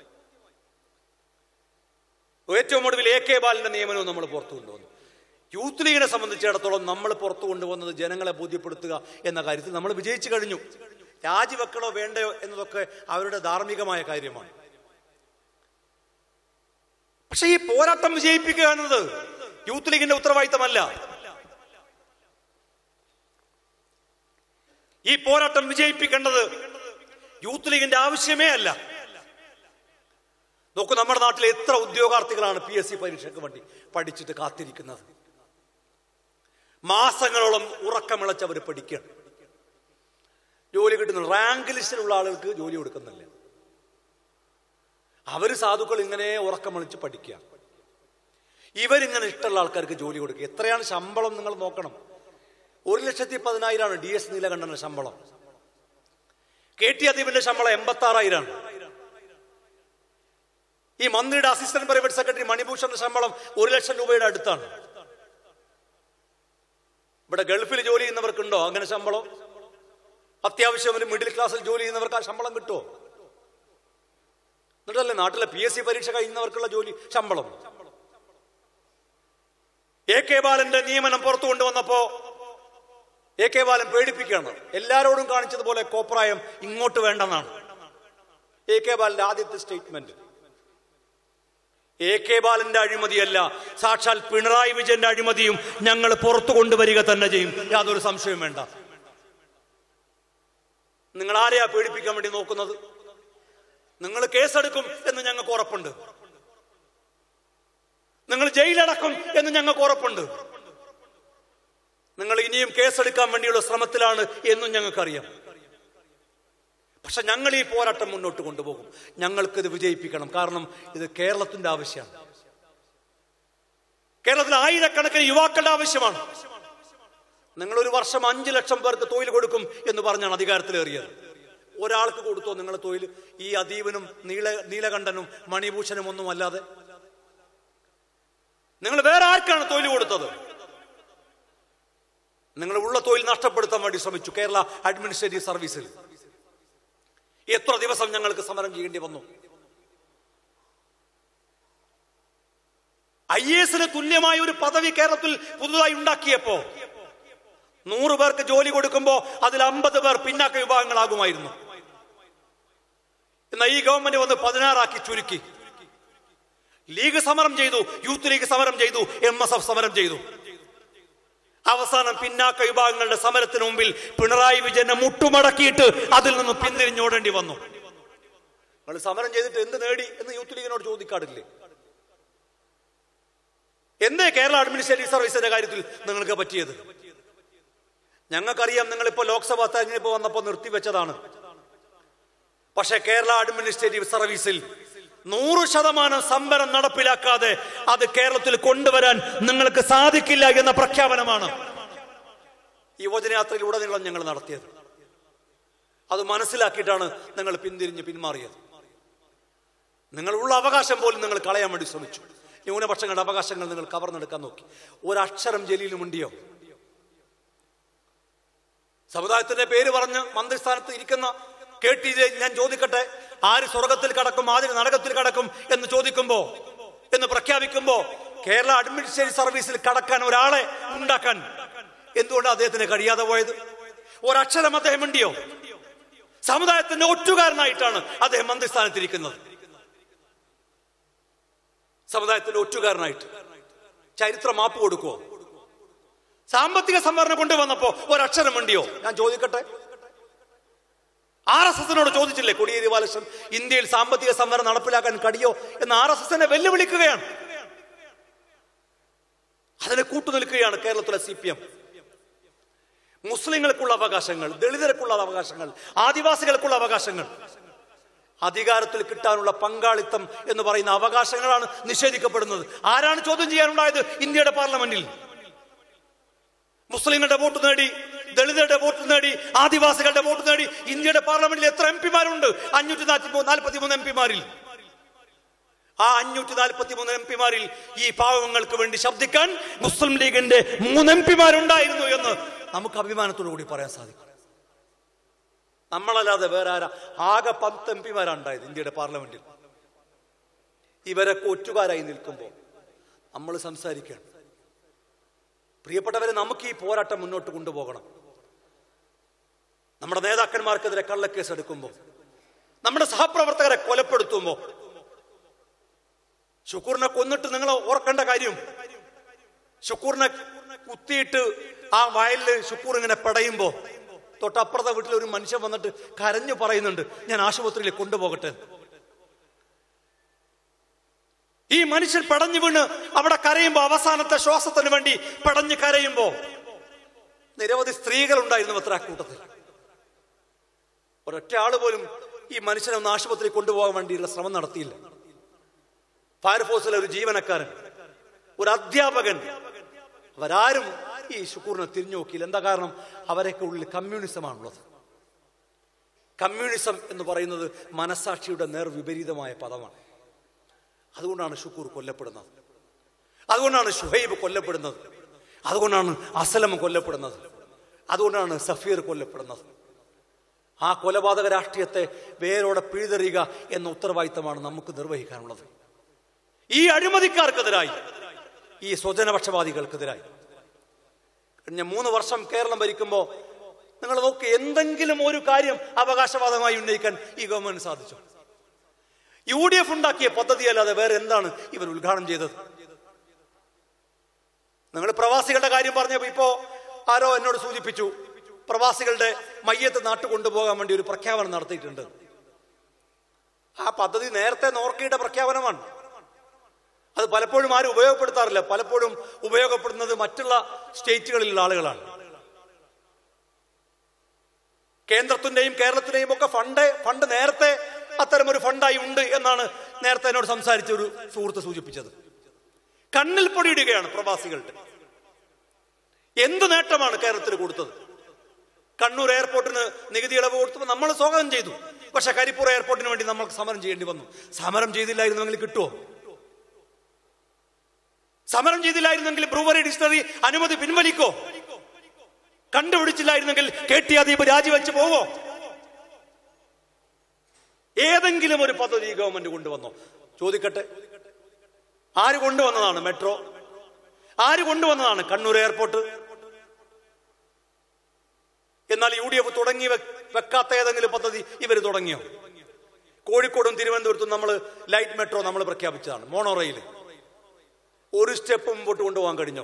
ഏറ്റവും ഒടുവിൽ എ കെ ബാലന്റെ നിയമനവും നമ്മൾ പുറത്തു കൊണ്ടുവന്നു യൂത്ത് ലീഗിനെ സംബന്ധിച്ചിടത്തോളം നമ്മൾ പുറത്തു കൊണ്ടുവന്നത് ജനങ്ങളെ ബോധ്യപ്പെടുത്തുക എന്ന കാര്യത്തിൽ നമ്മൾ വിജയിച്ചു കഴിഞ്ഞു രാജിവെക്കണോ വേണ്ടയോ എന്നതൊക്കെ അവരുടെ ധാർമ്മികമായ കാര്യമാണ് പക്ഷെ ഈ പോരാട്ടം വിജയിപ്പിക്കുക എന്നത് യൂത്ത് ലീഗിന്റെ ഉത്തരവാദിത്തമല്ല ഈ പോരാട്ടം വിജയിപ്പിക്കേണ്ടത് യൂത്ത് ലീഗിന്റെ ആവശ്യമേ അല്ല നോക്കൂ നമ്മുടെ നാട്ടിലെ എത്ര ഉദ്യോഗാർത്ഥികളാണ് പി എസ് സി പരീക്ഷയ്ക്ക് വേണ്ടി പഠിച്ചിട്ട് കാത്തിരിക്കുന്നത് മാസങ്ങളോളം ഉറക്കമിളച്ചവർ പഠിക്കണം ജോലി കിട്ടുന്നു റാങ്ക് ലിസ്റ്റിലുള്ള ആളുകൾക്ക് ജോലി കൊടുക്കുന്നില്ല അവര് സാധുക്കൾ ഇങ്ങനെ ഉറക്കമിളിച്ച് പഠിക്കുക ഇവരിങ്ങനെ ഇഷ്ടമുള്ള ആൾക്കാർക്ക് ജോലി കൊടുക്കുക എത്രയാണ് ശമ്പളം നിങ്ങൾ നോക്കണം ഒരു ലക്ഷത്തി പതിനായിരമാണ് ഡി എസ് നീലകണ്ഠന്റെ ശമ്പളം കെ ടി അദീപിന്റെ ശമ്പളം എൺപത്തി ആറായിരമാണ് ഈ മന്ത്രിയുടെ അസിസ്റ്റന്റ് പ്രൈവറ്റ് സെക്രട്ടറി മണിഭൂഷന്റെ ശമ്പളം ഒരു ലക്ഷം രൂപയുടെ അടുത്താണ് ഇവിടെ ഗൾഫിൽ ജോലി ചെയ്യുന്നവർക്കുണ്ടോ അങ്ങനെ ശമ്പളം അത്യാവശ്യം ഒരു മിഡിൽ ക്ലാസ്സിൽ ജോലി ചെയ്യുന്നവർക്ക് ആ ശമ്പളം കിട്ടുമോ എന്നിട്ടല്ലേ നാട്ടിലെ പി എസ് സി പരീക്ഷ കഴിയുന്നവർക്കുള്ള ജോലി ശമ്പളം എ കെ ബാലന്റെ നിയമനം പുറത്തു കൊണ്ടുവന്നപ്പോ എ കെ ബാലൻ പേടിപ്പിക്കുകയാണ് എല്ലാരോടും കാണിച്ചതുപോലെ കോപ്രായം ഇങ്ങോട്ട് വേണ്ടെന്നാണ് എ കെ ബാലന്റെ ആദ്യത്തെ സ്റ്റേറ്റ്മെന്റ് എ കെ ബാലന്റെ അഴിമതിയല്ല സാക്ഷാൽ പിണറായി വിജയന്റെ അഴിമതിയും ഞങ്ങൾ പുറത്തു കൊണ്ടുവരിക തന്നെ ചെയ്യും യാതൊരു സംശയവും വേണ്ട നിങ്ങൾ ആരെയാ പേടിപ്പിക്കാൻ വേണ്ടി നോക്കുന്നത് നിങ്ങൾ കേസെടുക്കും എന്ന് ഞങ്ങൾക്ക് ഉറപ്പുണ്ട് നിങ്ങൾ ജയിലടക്കും എന്ന് ഞങ്ങൾക്ക് ഉറപ്പുണ്ട് നിങ്ങൾ ഇനിയും കേസെടുക്കാൻ വേണ്ടിയുള്ള ശ്രമത്തിലാണ് എന്നും ഞങ്ങൾക്കറിയാം പക്ഷെ ഞങ്ങൾ ഈ പോരാട്ടം മുന്നോട്ട് കൊണ്ടുപോകും ഞങ്ങൾക്കിത് വിജയിപ്പിക്കണം കാരണം ഇത് കേരളത്തിന്റെ ആവശ്യമാണ് കേരളത്തിൽ ആയിരക്കണക്കിന് യുവാക്കളുടെ ആവശ്യമാണ് നിങ്ങൾ ഒരു വർഷം അഞ്ചു ലക്ഷം പേർക്ക് തൊഴിൽ കൊടുക്കും എന്ന് പറഞ്ഞാണ് അധികാരത്തിലേറിയത് ഒരാൾക്ക് കൊടുത്തോ നിങ്ങൾ തൊഴിൽ ഈ അദീപനും നീല നീലകണ്ഠനും മണിഭൂഷണനും ഒന്നും അല്ലാതെ നിങ്ങൾ വേറെ ആർക്കാണ് തൊഴിൽ കൊടുത്തത് നിങ്ങൾ ഉള്ള തൊഴിൽ നഷ്ടപ്പെടുത്താൻ വേണ്ടി ശ്രമിച്ചു കേരള അഡ്മിനിസ്ട്രേറ്റീവ് സർവീസിൽ എത്ര ദിവസം ഞങ്ങൾക്ക് സമരം ചെയ്യേണ്ടി വന്നു ഐ എസിന് തുല്യമായ ഒരു പദവി കേരളത്തിൽ പുതുതായി ഉണ്ടാക്കിയപ്പോ നൂറ് പേർക്ക് ജോലി കൊടുക്കുമ്പോ അതിൽ അമ്പത് പേർ പിന്നാക്ക വിഭാഗങ്ങളാകുമായിരുന്നു എന്നാൽ ഈ ഗവൺമെന്റ് വന്ന് പതിനാറാക്കി ചുരുക്കി ലീഗ് സമരം ചെയ്തു യൂത്ത് ലീഗ് സമരം ചെയ്തു എം എസ് എഫ് സമരം ചെയ്തു അവസാനം പിന്നാക്ക വിഭാഗങ്ങളുടെ സമരത്തിന് മുമ്പിൽ പിണറായി വിജയനെ മുട്ടുമടക്കിയിട്ട് അതിൽ നിന്ന് പിന്തിരിഞ്ഞോടേണ്ടി വന്നു നിങ്ങൾ സമരം ചെയ്തിട്ട് എന്ത് നേടി എന്ന് യൂത്ത് ലീഗിനോട് ചോദിക്കാറില്ലേ എന്തേ കേരള അഡ്മിനിസ്ട്രേറ്റീവ് സർവീസിന്റെ കാര്യത്തിൽ നിങ്ങൾക്ക് പറ്റിയത് ഞങ്ങൾക്കറിയാം നിങ്ങളിപ്പോ ലോക്സഭാ തെരഞ്ഞെടുപ്പ് വന്നപ്പോൾ നിർത്തിവെച്ചതാണ് പക്ഷേ കേരള അഡ്മിനിസ്ട്രേറ്റീവ് സർവീസിൽ നൂറ് ശതമാനം സമരം നടപ്പിലാക്കാതെ അത് കേരളത്തിൽ കൊണ്ടുവരാൻ നിങ്ങൾക്ക് സാധിക്കില്ല എന്ന പ്രഖ്യാപനമാണ് യുവജനയാത്രയിലുടനീളം ഞങ്ങൾ നടത്തിയത് അത് മനസ്സിലാക്കിയിട്ടാണ് നിങ്ങൾ പിന്തിരിഞ്ഞ് പിന്മാറിയത് നിങ്ങളുള്ള അവകാശം പോലും നിങ്ങൾ കളയാൻ വേണ്ടി ശ്രമിച്ചു ന്യൂനപക്ഷങ്ങളുടെ അവകാശങ്ങൾ നിങ്ങൾ കവർന്നെടുക്കാൻ നോക്കി ഒരക്ഷരം ജലീലും ഉണ്ടിയോ സമുദായത്തിന്റെ പേര് പറഞ്ഞ് മന്ത്രിസ്ഥാനത്ത് ഇരിക്കുന്ന കെ ടി ജെ ഞാൻ ചോദിക്കട്ടെ ആര് സ്വർഗത്തിൽ കടക്കും ആര് നരകത്തിൽ കടക്കും എന്ന് ചോദിക്കുമ്പോ എന്ന് പ്രഖ്യാപിക്കുമ്പോ കേരള അഡ്മിനിസ്ട്രേറ്റീവ് സർവീസിൽ കടക്കാൻ ഒരാളെ ഉണ്ടാക്കാൻ എന്തുകൊണ്ട് അദ്ദേഹത്തിന് കഴിയാതെ പോയത് ഒരക്ഷരം അദ്ദേഹം ഉണ്ടിയോ സമുദായത്തിന്റെ ഒറ്റുകാരനായിട്ടാണ് അദ്ദേഹം മന്ത്രിസ്ഥാനത്തിരിക്കുന്നത് സമുദായത്തിന്റെ ഒറ്റുകാരനായിട്ട് ചരിത്ര മാപ്പ് കൊടുക്കുവോ സാമ്പത്തിക സംവരണം കൊണ്ടുവന്നപ്പോ ഒരക്ഷരം ഉണ്ടിയോ ഞാൻ ചോദിക്കട്ടെ ആർ എസ് എസിനോട് ചോദിച്ചില്ലേ കോടിയേരി ബാലകൃഷ്ണൻ ഇന്ത്യയിൽ സാമ്പത്തിക സംവരണം നടപ്പിലാക്കാൻ കഴിയോ എന്ന് ആർ എസ് എസിനെ വെല്ലുവിളിക്കുകയാണ് അതിനെ കൂട്ടുനിൽക്കുകയാണ് കേരളത്തിലെ സി പി എം മുസ്ലിങ്ങൾക്കുള്ള അവകാശങ്ങൾ ദളിതർക്കുള്ള അവകാശങ്ങൾ ആദിവാസികൾക്കുള്ള അവകാശങ്ങൾ അധികാരത്തിൽ കിട്ടാനുള്ള പങ്കാളിത്തം എന്ന് പറയുന്ന അവകാശങ്ങളാണ് നിഷേധിക്കപ്പെടുന്നത് ആരാണ് ചോദ്യം ചെയ്യാനുണ്ടായത് ഇന്ത്യയുടെ പാർലമെന്റിൽ മുസ്ലിങ്ങളുടെ വോട്ട് നേടി ദളിതരുടെ വോട്ട് നേടി ആദിവാസികളുടെ വോട്ട് നേടി ഇന്ത്യയുടെ പാർലമെന്റിൽ എത്ര എം പിമാരുണ്ട് അഞ്ഞൂറ്റി നാൽപ്പത്തി മൂന്ന് എം പിമാരിൽ ആ അഞ്ഞൂറ്റി നാൽപ്പത്തി മൂന്ന് എം പിമാരിൽ ഈ പാവങ്ങൾക്ക് വേണ്ടി ശബ്ദിക്കാൻ മുസ്ലിം ലീഗിന്റെ മൂന്ന് എം പിമാരുണ്ടായിരുന്നു എന്ന് നമുക്ക് അഭിമാനത്തോടു കൂടി പറയാൻ സാധിക്കും നമ്മളല്ലാതെ വേറെ ആരാ ആകെ പത്ത് എം പിമാരാണ് ഉണ്ടായത് ഇന്ത്യയുടെ പാർലമെന്റിൽ ഇവരൊക്കെ ഒറ്റുകാരായി നിൽക്കുമ്പോൾ നമ്മൾ സംസാരിക്കുകയാണ് പ്രിയപ്പെട്ടവരെ നമുക്ക് ഈ പോരാട്ടം മുന്നോട്ട് കൊണ്ടുപോകണം നമ്മുടെ നേതാക്കന്മാർക്കെതിരെ കള്ളക്കേസ് എടുക്കുമ്പോൾ നമ്മുടെ സഹപ്രവർത്തകരെ കൊലപ്പെടുത്തുമ്പോൾ ഷുക്കൂറിനെ കൊന്നിട്ട് നിങ്ങൾ ഓർക്കേണ്ട കാര്യം ഷുക്കൂറിനെ കുത്തിയിട്ട് ആ വയലിൽ ഷുക്കൂർ ഇങ്ങനെ പടയുമ്പോ തൊട്ടപ്പുറത്തെ വീട്ടിൽ ഒരു മനുഷ്യൻ വന്നിട്ട് കരഞ്ഞു പറയുന്നുണ്ട് ഞാൻ ആശുപത്രിയിൽ കൊണ്ടുപോകട്ടെ ഈ മനുഷ്യൻ പടഞ്ഞു വീണ് അവിടെ കരയുമ്പോ അവസാനത്തെ ശ്വാസത്തിന് വേണ്ടി പടഞ്ഞ് കരയുമ്പോ നിരവധി സ്ത്രീകൾ ഉണ്ടായിരുന്നു അത്ര കൂട്ടത്തിൽ ഒരൊറ്റ ആള് പോലും ഈ മനുഷ്യനെ ഒന്ന് ആശുപത്രി കൊണ്ടുപോകാൻ വേണ്ടിയുള്ള ശ്രമം നടത്തിയില്ല ഫയർഫോഴ്സിലെ ഒരു ജീവനക്കാരൻ ഒരു അധ്യാപകൻ അവരാരും ഈ ഷുക്കൂറിനെ തിരിഞ്ഞു നോക്കിയില്ല എന്താ കാരണം അവരൊക്കെ ഉള്ളിൽ കമ്മ്യൂണിസമാണുള്ളത് കമ്മ്യൂണിസം എന്ന് പറയുന്നത് മനസാക്ഷിയുടെ നേർവിപരീതമായ പദമാണ് അതുകൊണ്ടാണ് ഷുക്കൂർ കൊല്ലപ്പെടുന്നത് അതുകൊണ്ടാണ് ഷുഹൈബ് കൊല്ലപ്പെടുന്നത് അതുകൊണ്ടാണ് അസലം കൊല്ലപ്പെടുന്നത് അതുകൊണ്ടാണ് സഫീർ കൊല്ലപ്പെടുന്നത് ആ കൊലപാതക രാഷ്ട്രീയത്തെ വേരോടെ പിഴുതെറിയുക എന്ന ഉത്തരവാദിത്തമാണ് നമുക്ക് നിർവഹിക്കാനുള്ളത് ഈ അഴിമതിക്കാർക്കെതിരായി ഈ സ്വജനപക്ഷപാതികൾക്കെതിരായി കഴിഞ്ഞ മൂന്ന് വർഷം കേരളം ഭരിക്കുമ്പോൾ നിങ്ങൾ നോക്ക് എന്തെങ്കിലും ഒരു കാര്യം അവകാശവാദമായി ഉന്നയിക്കാൻ ഈ ഗവൺമെന്റ് സാധിച്ചു യു ഡി എഫ് ഉണ്ടാക്കിയ പദ്ധതി അല്ലാതെ വേറെ എന്താണ് ഇവർ ഉദ്ഘാടനം ചെയ്തത് നിങ്ങൾ പ്രവാസികളുടെ കാര്യം പറഞ്ഞപ്പോ ഇപ്പോ ആരോ എന്നോട് സൂചിപ്പിച്ചു പ്രവാസികളുടെ മയ്യത്ത് നാട്ടു കൊണ്ടുപോകാൻ വേണ്ടി ഒരു പ്രഖ്യാപനം നടത്തിയിട്ടുണ്ട് ആ പദ്ധതി നേരത്തെ നോർക്കയുടെ പ്രഖ്യാപനമാണ് അത് പലപ്പോഴും ആരും ഉപയോഗപ്പെടുത്താറില്ല പലപ്പോഴും ഉപയോഗപ്പെടുന്നത് മറ്റുള്ള സ്റ്റേറ്റുകളിലുള്ള ആളുകളാണ് കേന്ദ്രത്തിന്റെയും കേരളത്തിന്റെയും ഒക്കെ ഫണ്ട് ഫണ്ട് നേരത്തെ അത്തരം ഒരു ഫണ്ടായി ഉണ്ട് എന്നാണ് നേരത്തെ എന്നോട് സംസാരിച്ച ഒരു സുഹൃത്ത് സൂചിപ്പിച്ചത് കണ്ണിൽ പൊടിയിടുകയാണ് പ്രവാസികളുടെ എന്ത് നേട്ടമാണ് കേരളത്തിന് കൊടുത്തത് കണ്ണൂർ എയർപോർട്ടിന് നികുതി ഇളവ് കൊടുത്തപ്പോൾ നമ്മൾ സ്വാഗതം ചെയ്തു പക്ഷെ കരിപ്പൂർ എയർപോർട്ടിന് വേണ്ടി നമുക്ക് സമരം ചെയ്യേണ്ടി വന്നു സമരം ചെയ്തില്ലായിരുന്നെങ്കിൽ കിട്ടുമോ സമരം ചെയ്തില്ലായിരുന്നെങ്കിൽ ബ്രൂവറി ഡിസ്റ്ററി അനുമതി പിൻവലിക്കോ കണ്ടുപിടിച്ചില്ലായിരുന്നെങ്കിൽ കെ ടി അദീപ് രാജിവെച്ച് പോവോ ഏതെങ്കിലും ഒരു പദ്ധതി ഗവൺമെന്റ് കൊണ്ടുവന്നോ ചോദിക്കട്ടെ ആര് കൊണ്ടുവന്നതാണ് മെട്രോ ആര് കൊണ്ടുവന്നതാണ് കണ്ണൂർ എയർപോർട്ട് എന്നാൽ യു ഡി എഫ് തുടങ്ങി വെ- വെക്കാത്ത ഏതെങ്കിലും പദ്ധതി ഇവർ തുടങ്ങിയോ കോഴിക്കോടും തിരുവനന്തപുരത്തും നമ്മൾ ലൈറ്റ് മെട്രോ നമ്മൾ പ്രഖ്യാപിച്ചതാണ് മോണോ റെയിൽ ഒരു സ്റ്റെപ്പ് മുമ്പോട്ട് കൊണ്ടുപോകാൻ കഴിഞ്ഞോ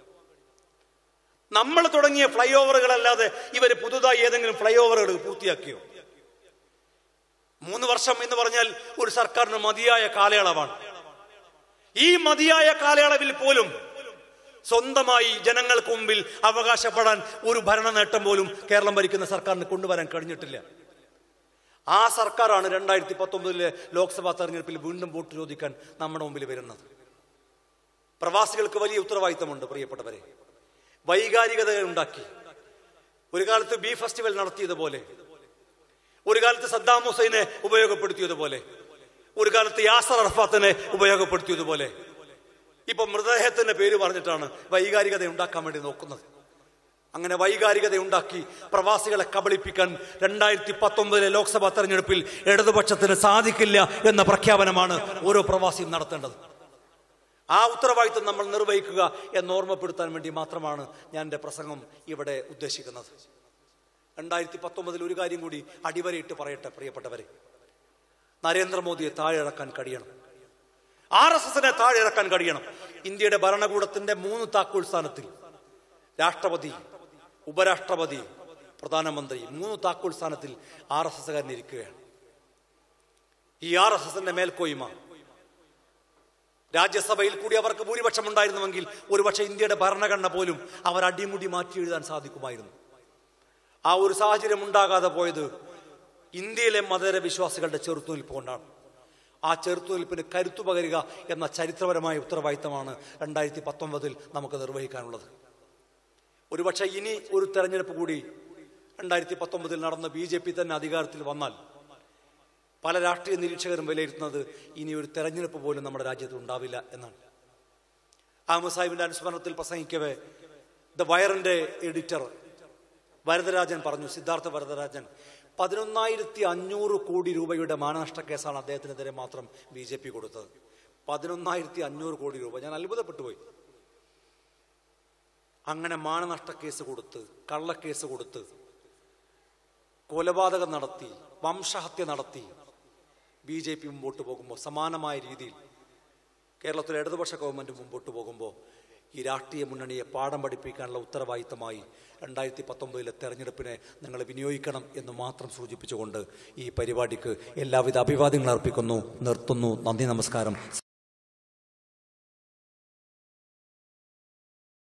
നമ്മൾ തുടങ്ങിയ ഫ്ലൈ ഓവറുകളല്ലാതെ ഇവർ പുതുതായി ഏതെങ്കിലും ഫ്ലൈ ഓവറുകൾ പൂർത്തിയാക്കിയോ മൂന്ന് വർഷം എന്ന് പറഞ്ഞാൽ ഒരു സർക്കാരിന് മതിയായ കാലയളവാണ് ഈ മതിയായ കാലയളവിൽ പോലും സ്വന്തമായി ജനങ്ങൾക്ക് മുമ്പിൽ അവകാശപ്പെടാൻ ഒരു ഭരണ നേട്ടം പോലും കേരളം ഭരിക്കുന്ന സർക്കാരിന് കൊണ്ടുവരാൻ കഴിഞ്ഞിട്ടില്ല ആ സർക്കാരാണ് രണ്ടായിരത്തി പത്തൊമ്പതിലെ ലോക്സഭാ തെരഞ്ഞെടുപ്പിൽ വീണ്ടും വോട്ട് ചോദിക്കാൻ നമ്മുടെ മുമ്പിൽ വരുന്നത് പ്രവാസികൾക്ക് വലിയ ഉത്തരവാദിത്തമുണ്ട് പ്രിയപ്പെട്ടവരെ വൈകാരികത ഉണ്ടാക്കി ഒരു കാലത്ത് ബി ഫെസ്റ്റിവൽ നടത്തിയതുപോലെ ഒരു കാലത്ത് സദ്ദാം ഹുസൈനെ ഉപയോഗപ്പെടുത്തിയതുപോലെ ഒരു കാലത്ത് യാസർ അറഫാത്തിനെ ഉപയോഗപ്പെടുത്തിയതുപോലെ ഇപ്പൊ മൃതദേഹത്തിന്റെ പേര് പറഞ്ഞിട്ടാണ് വൈകാരികത ഉണ്ടാക്കാൻ വേണ്ടി നോക്കുന്നത് അങ്ങനെ വൈകാരികത ഉണ്ടാക്കി പ്രവാസികളെ കബളിപ്പിക്കാൻ രണ്ടായിരത്തി പത്തൊമ്പതിലെ ലോക്സഭാ തെരഞ്ഞെടുപ്പിൽ ഇടതുപക്ഷത്തിന് സാധിക്കില്ല എന്ന പ്രഖ്യാപനമാണ് ഓരോ പ്രവാസിയും നടത്തേണ്ടത് ആ ഉത്തരവാദിത്വം നമ്മൾ നിർവഹിക്കുക എന്ന് ഓർമ്മപ്പെടുത്താൻ വേണ്ടി മാത്രമാണ് ഞാൻ എൻ്റെ പ്രസംഗം ഇവിടെ ഉദ്ദേശിക്കുന്നത് രണ്ടായിരത്തി പത്തൊമ്പതിൽ ഒരു കാര്യം കൂടി അടിവരയിട്ട് പറയട്ടെ പ്രിയപ്പെട്ടവരെ നരേന്ദ്രമോദിയെ താഴെ ഇറക്കാൻ കഴിയണം ആർ എസ് എസിനെ താഴെ ഇറക്കാൻ കഴിയണം ഇന്ത്യയുടെ ഭരണകൂടത്തിന്റെ മൂന്ന് താക്കോൽ സ്ഥാനത്തിൽ രാഷ്ട്രപതി ഉപരാഷ്ട്രപതി പ്രധാനമന്ത്രി മൂന്ന് താക്കോൽ സ്ഥാനത്തിൽ ആർ എസ് എസുകാരൻ ഇരിക്കുകയാണ് ഈ ആർ എസ് എസിന്റെ മേൽക്കോയ്മ രാജ്യസഭയിൽ കൂടി അവർക്ക് ഭൂരിപക്ഷം ഉണ്ടായിരുന്നുവെങ്കിൽ ഒരുപക്ഷെ ഇന്ത്യയുടെ ഭരണഘടന പോലും അവർ അടിമുടി മാറ്റി എഴുതാൻ സാധിക്കുമായിരുന്നു ആ ഒരു സാഹചര്യം ഉണ്ടാകാതെ പോയത് ഇന്ത്യയിലെ മതേതര വിശ്വാസികളുടെ ചെറുത്തുനിൽപ്പ് കൊണ്ടാണ് ആ ചെറുത്തുനിൽപ്പിന് കരുത്തു പകരുക എന്ന ചരിത്രപരമായ ഉത്തരവാദിത്തമാണ് രണ്ടായിരത്തി പത്തൊമ്പതിൽ നമുക്ക് നിർവഹിക്കാനുള്ളത് ഒരുപക്ഷെ ഇനി ഒരു തെരഞ്ഞെടുപ്പ് കൂടി രണ്ടായിരത്തി പത്തൊമ്പതിൽ നടന്ന ബി ജെ പി തന്നെ അധികാരത്തിൽ വന്നാൽ പല രാഷ്ട്രീയ നിരീക്ഷകരും വിലയിരുത്തുന്നത് ഇനി ഒരു തെരഞ്ഞെടുപ്പ് പോലും നമ്മുടെ രാജ്യത്ത് ഉണ്ടാവില്ല എന്നാണ് അഹമ്മദ് സാഹിബിന്റെ അനുസ്മരണത്തിൽ പ്രസംഗിക്കവേ ദ വയറിന്റെ എഡിറ്റർ വരദരാജൻ പറഞ്ഞു സിദ്ധാർത്ഥ വരദരാജൻ പതിനൊന്നായിരത്തി അഞ്ഞൂറ് കോടി രൂപയുടെ മാനനഷ്ട കേസാണ് അദ്ദേഹത്തിനെതിരെ മാത്രം ബി ജെ പി കൊടുത്തത് പതിനൊന്നായിരത്തി അഞ്ഞൂറ് കോടി രൂപ ഞാൻ അത്ഭുതപ്പെട്ടു പോയി അങ്ങനെ മാനനഷ്ട കേസ് കൊടുത്ത് കള്ളക്കേസ് കൊടുത്ത് കൊലപാതകം നടത്തി വംശഹത്യ നടത്തി ബി ജെ പി മുമ്പോട്ട് പോകുമ്പോൾ സമാനമായ രീതിയിൽ കേരളത്തിലെ ഇടതുപക്ഷ ഗവൺമെന്റ് മുമ്പോട്ട് പോകുമ്പോൾ ഈ രാഷ്ട്രീയ മുന്നണിയെ പാഠം പഠിപ്പിക്കാനുള്ള ഉത്തരവാദിത്തമായി രണ്ടായിരത്തി പത്തൊമ്പതിലെ തെരഞ്ഞെടുപ്പിനെ നിങ്ങൾ വിനിയോഗിക്കണം എന്ന് മാത്രം സൂചിപ്പിച്ചുകൊണ്ട് ഈ പരിപാടിക്ക് എല്ലാവിധ അഭിവാദ്യങ്ങൾ അർപ്പിക്കുന്നു നിർത്തുന്നു നന്ദി നമസ്കാരം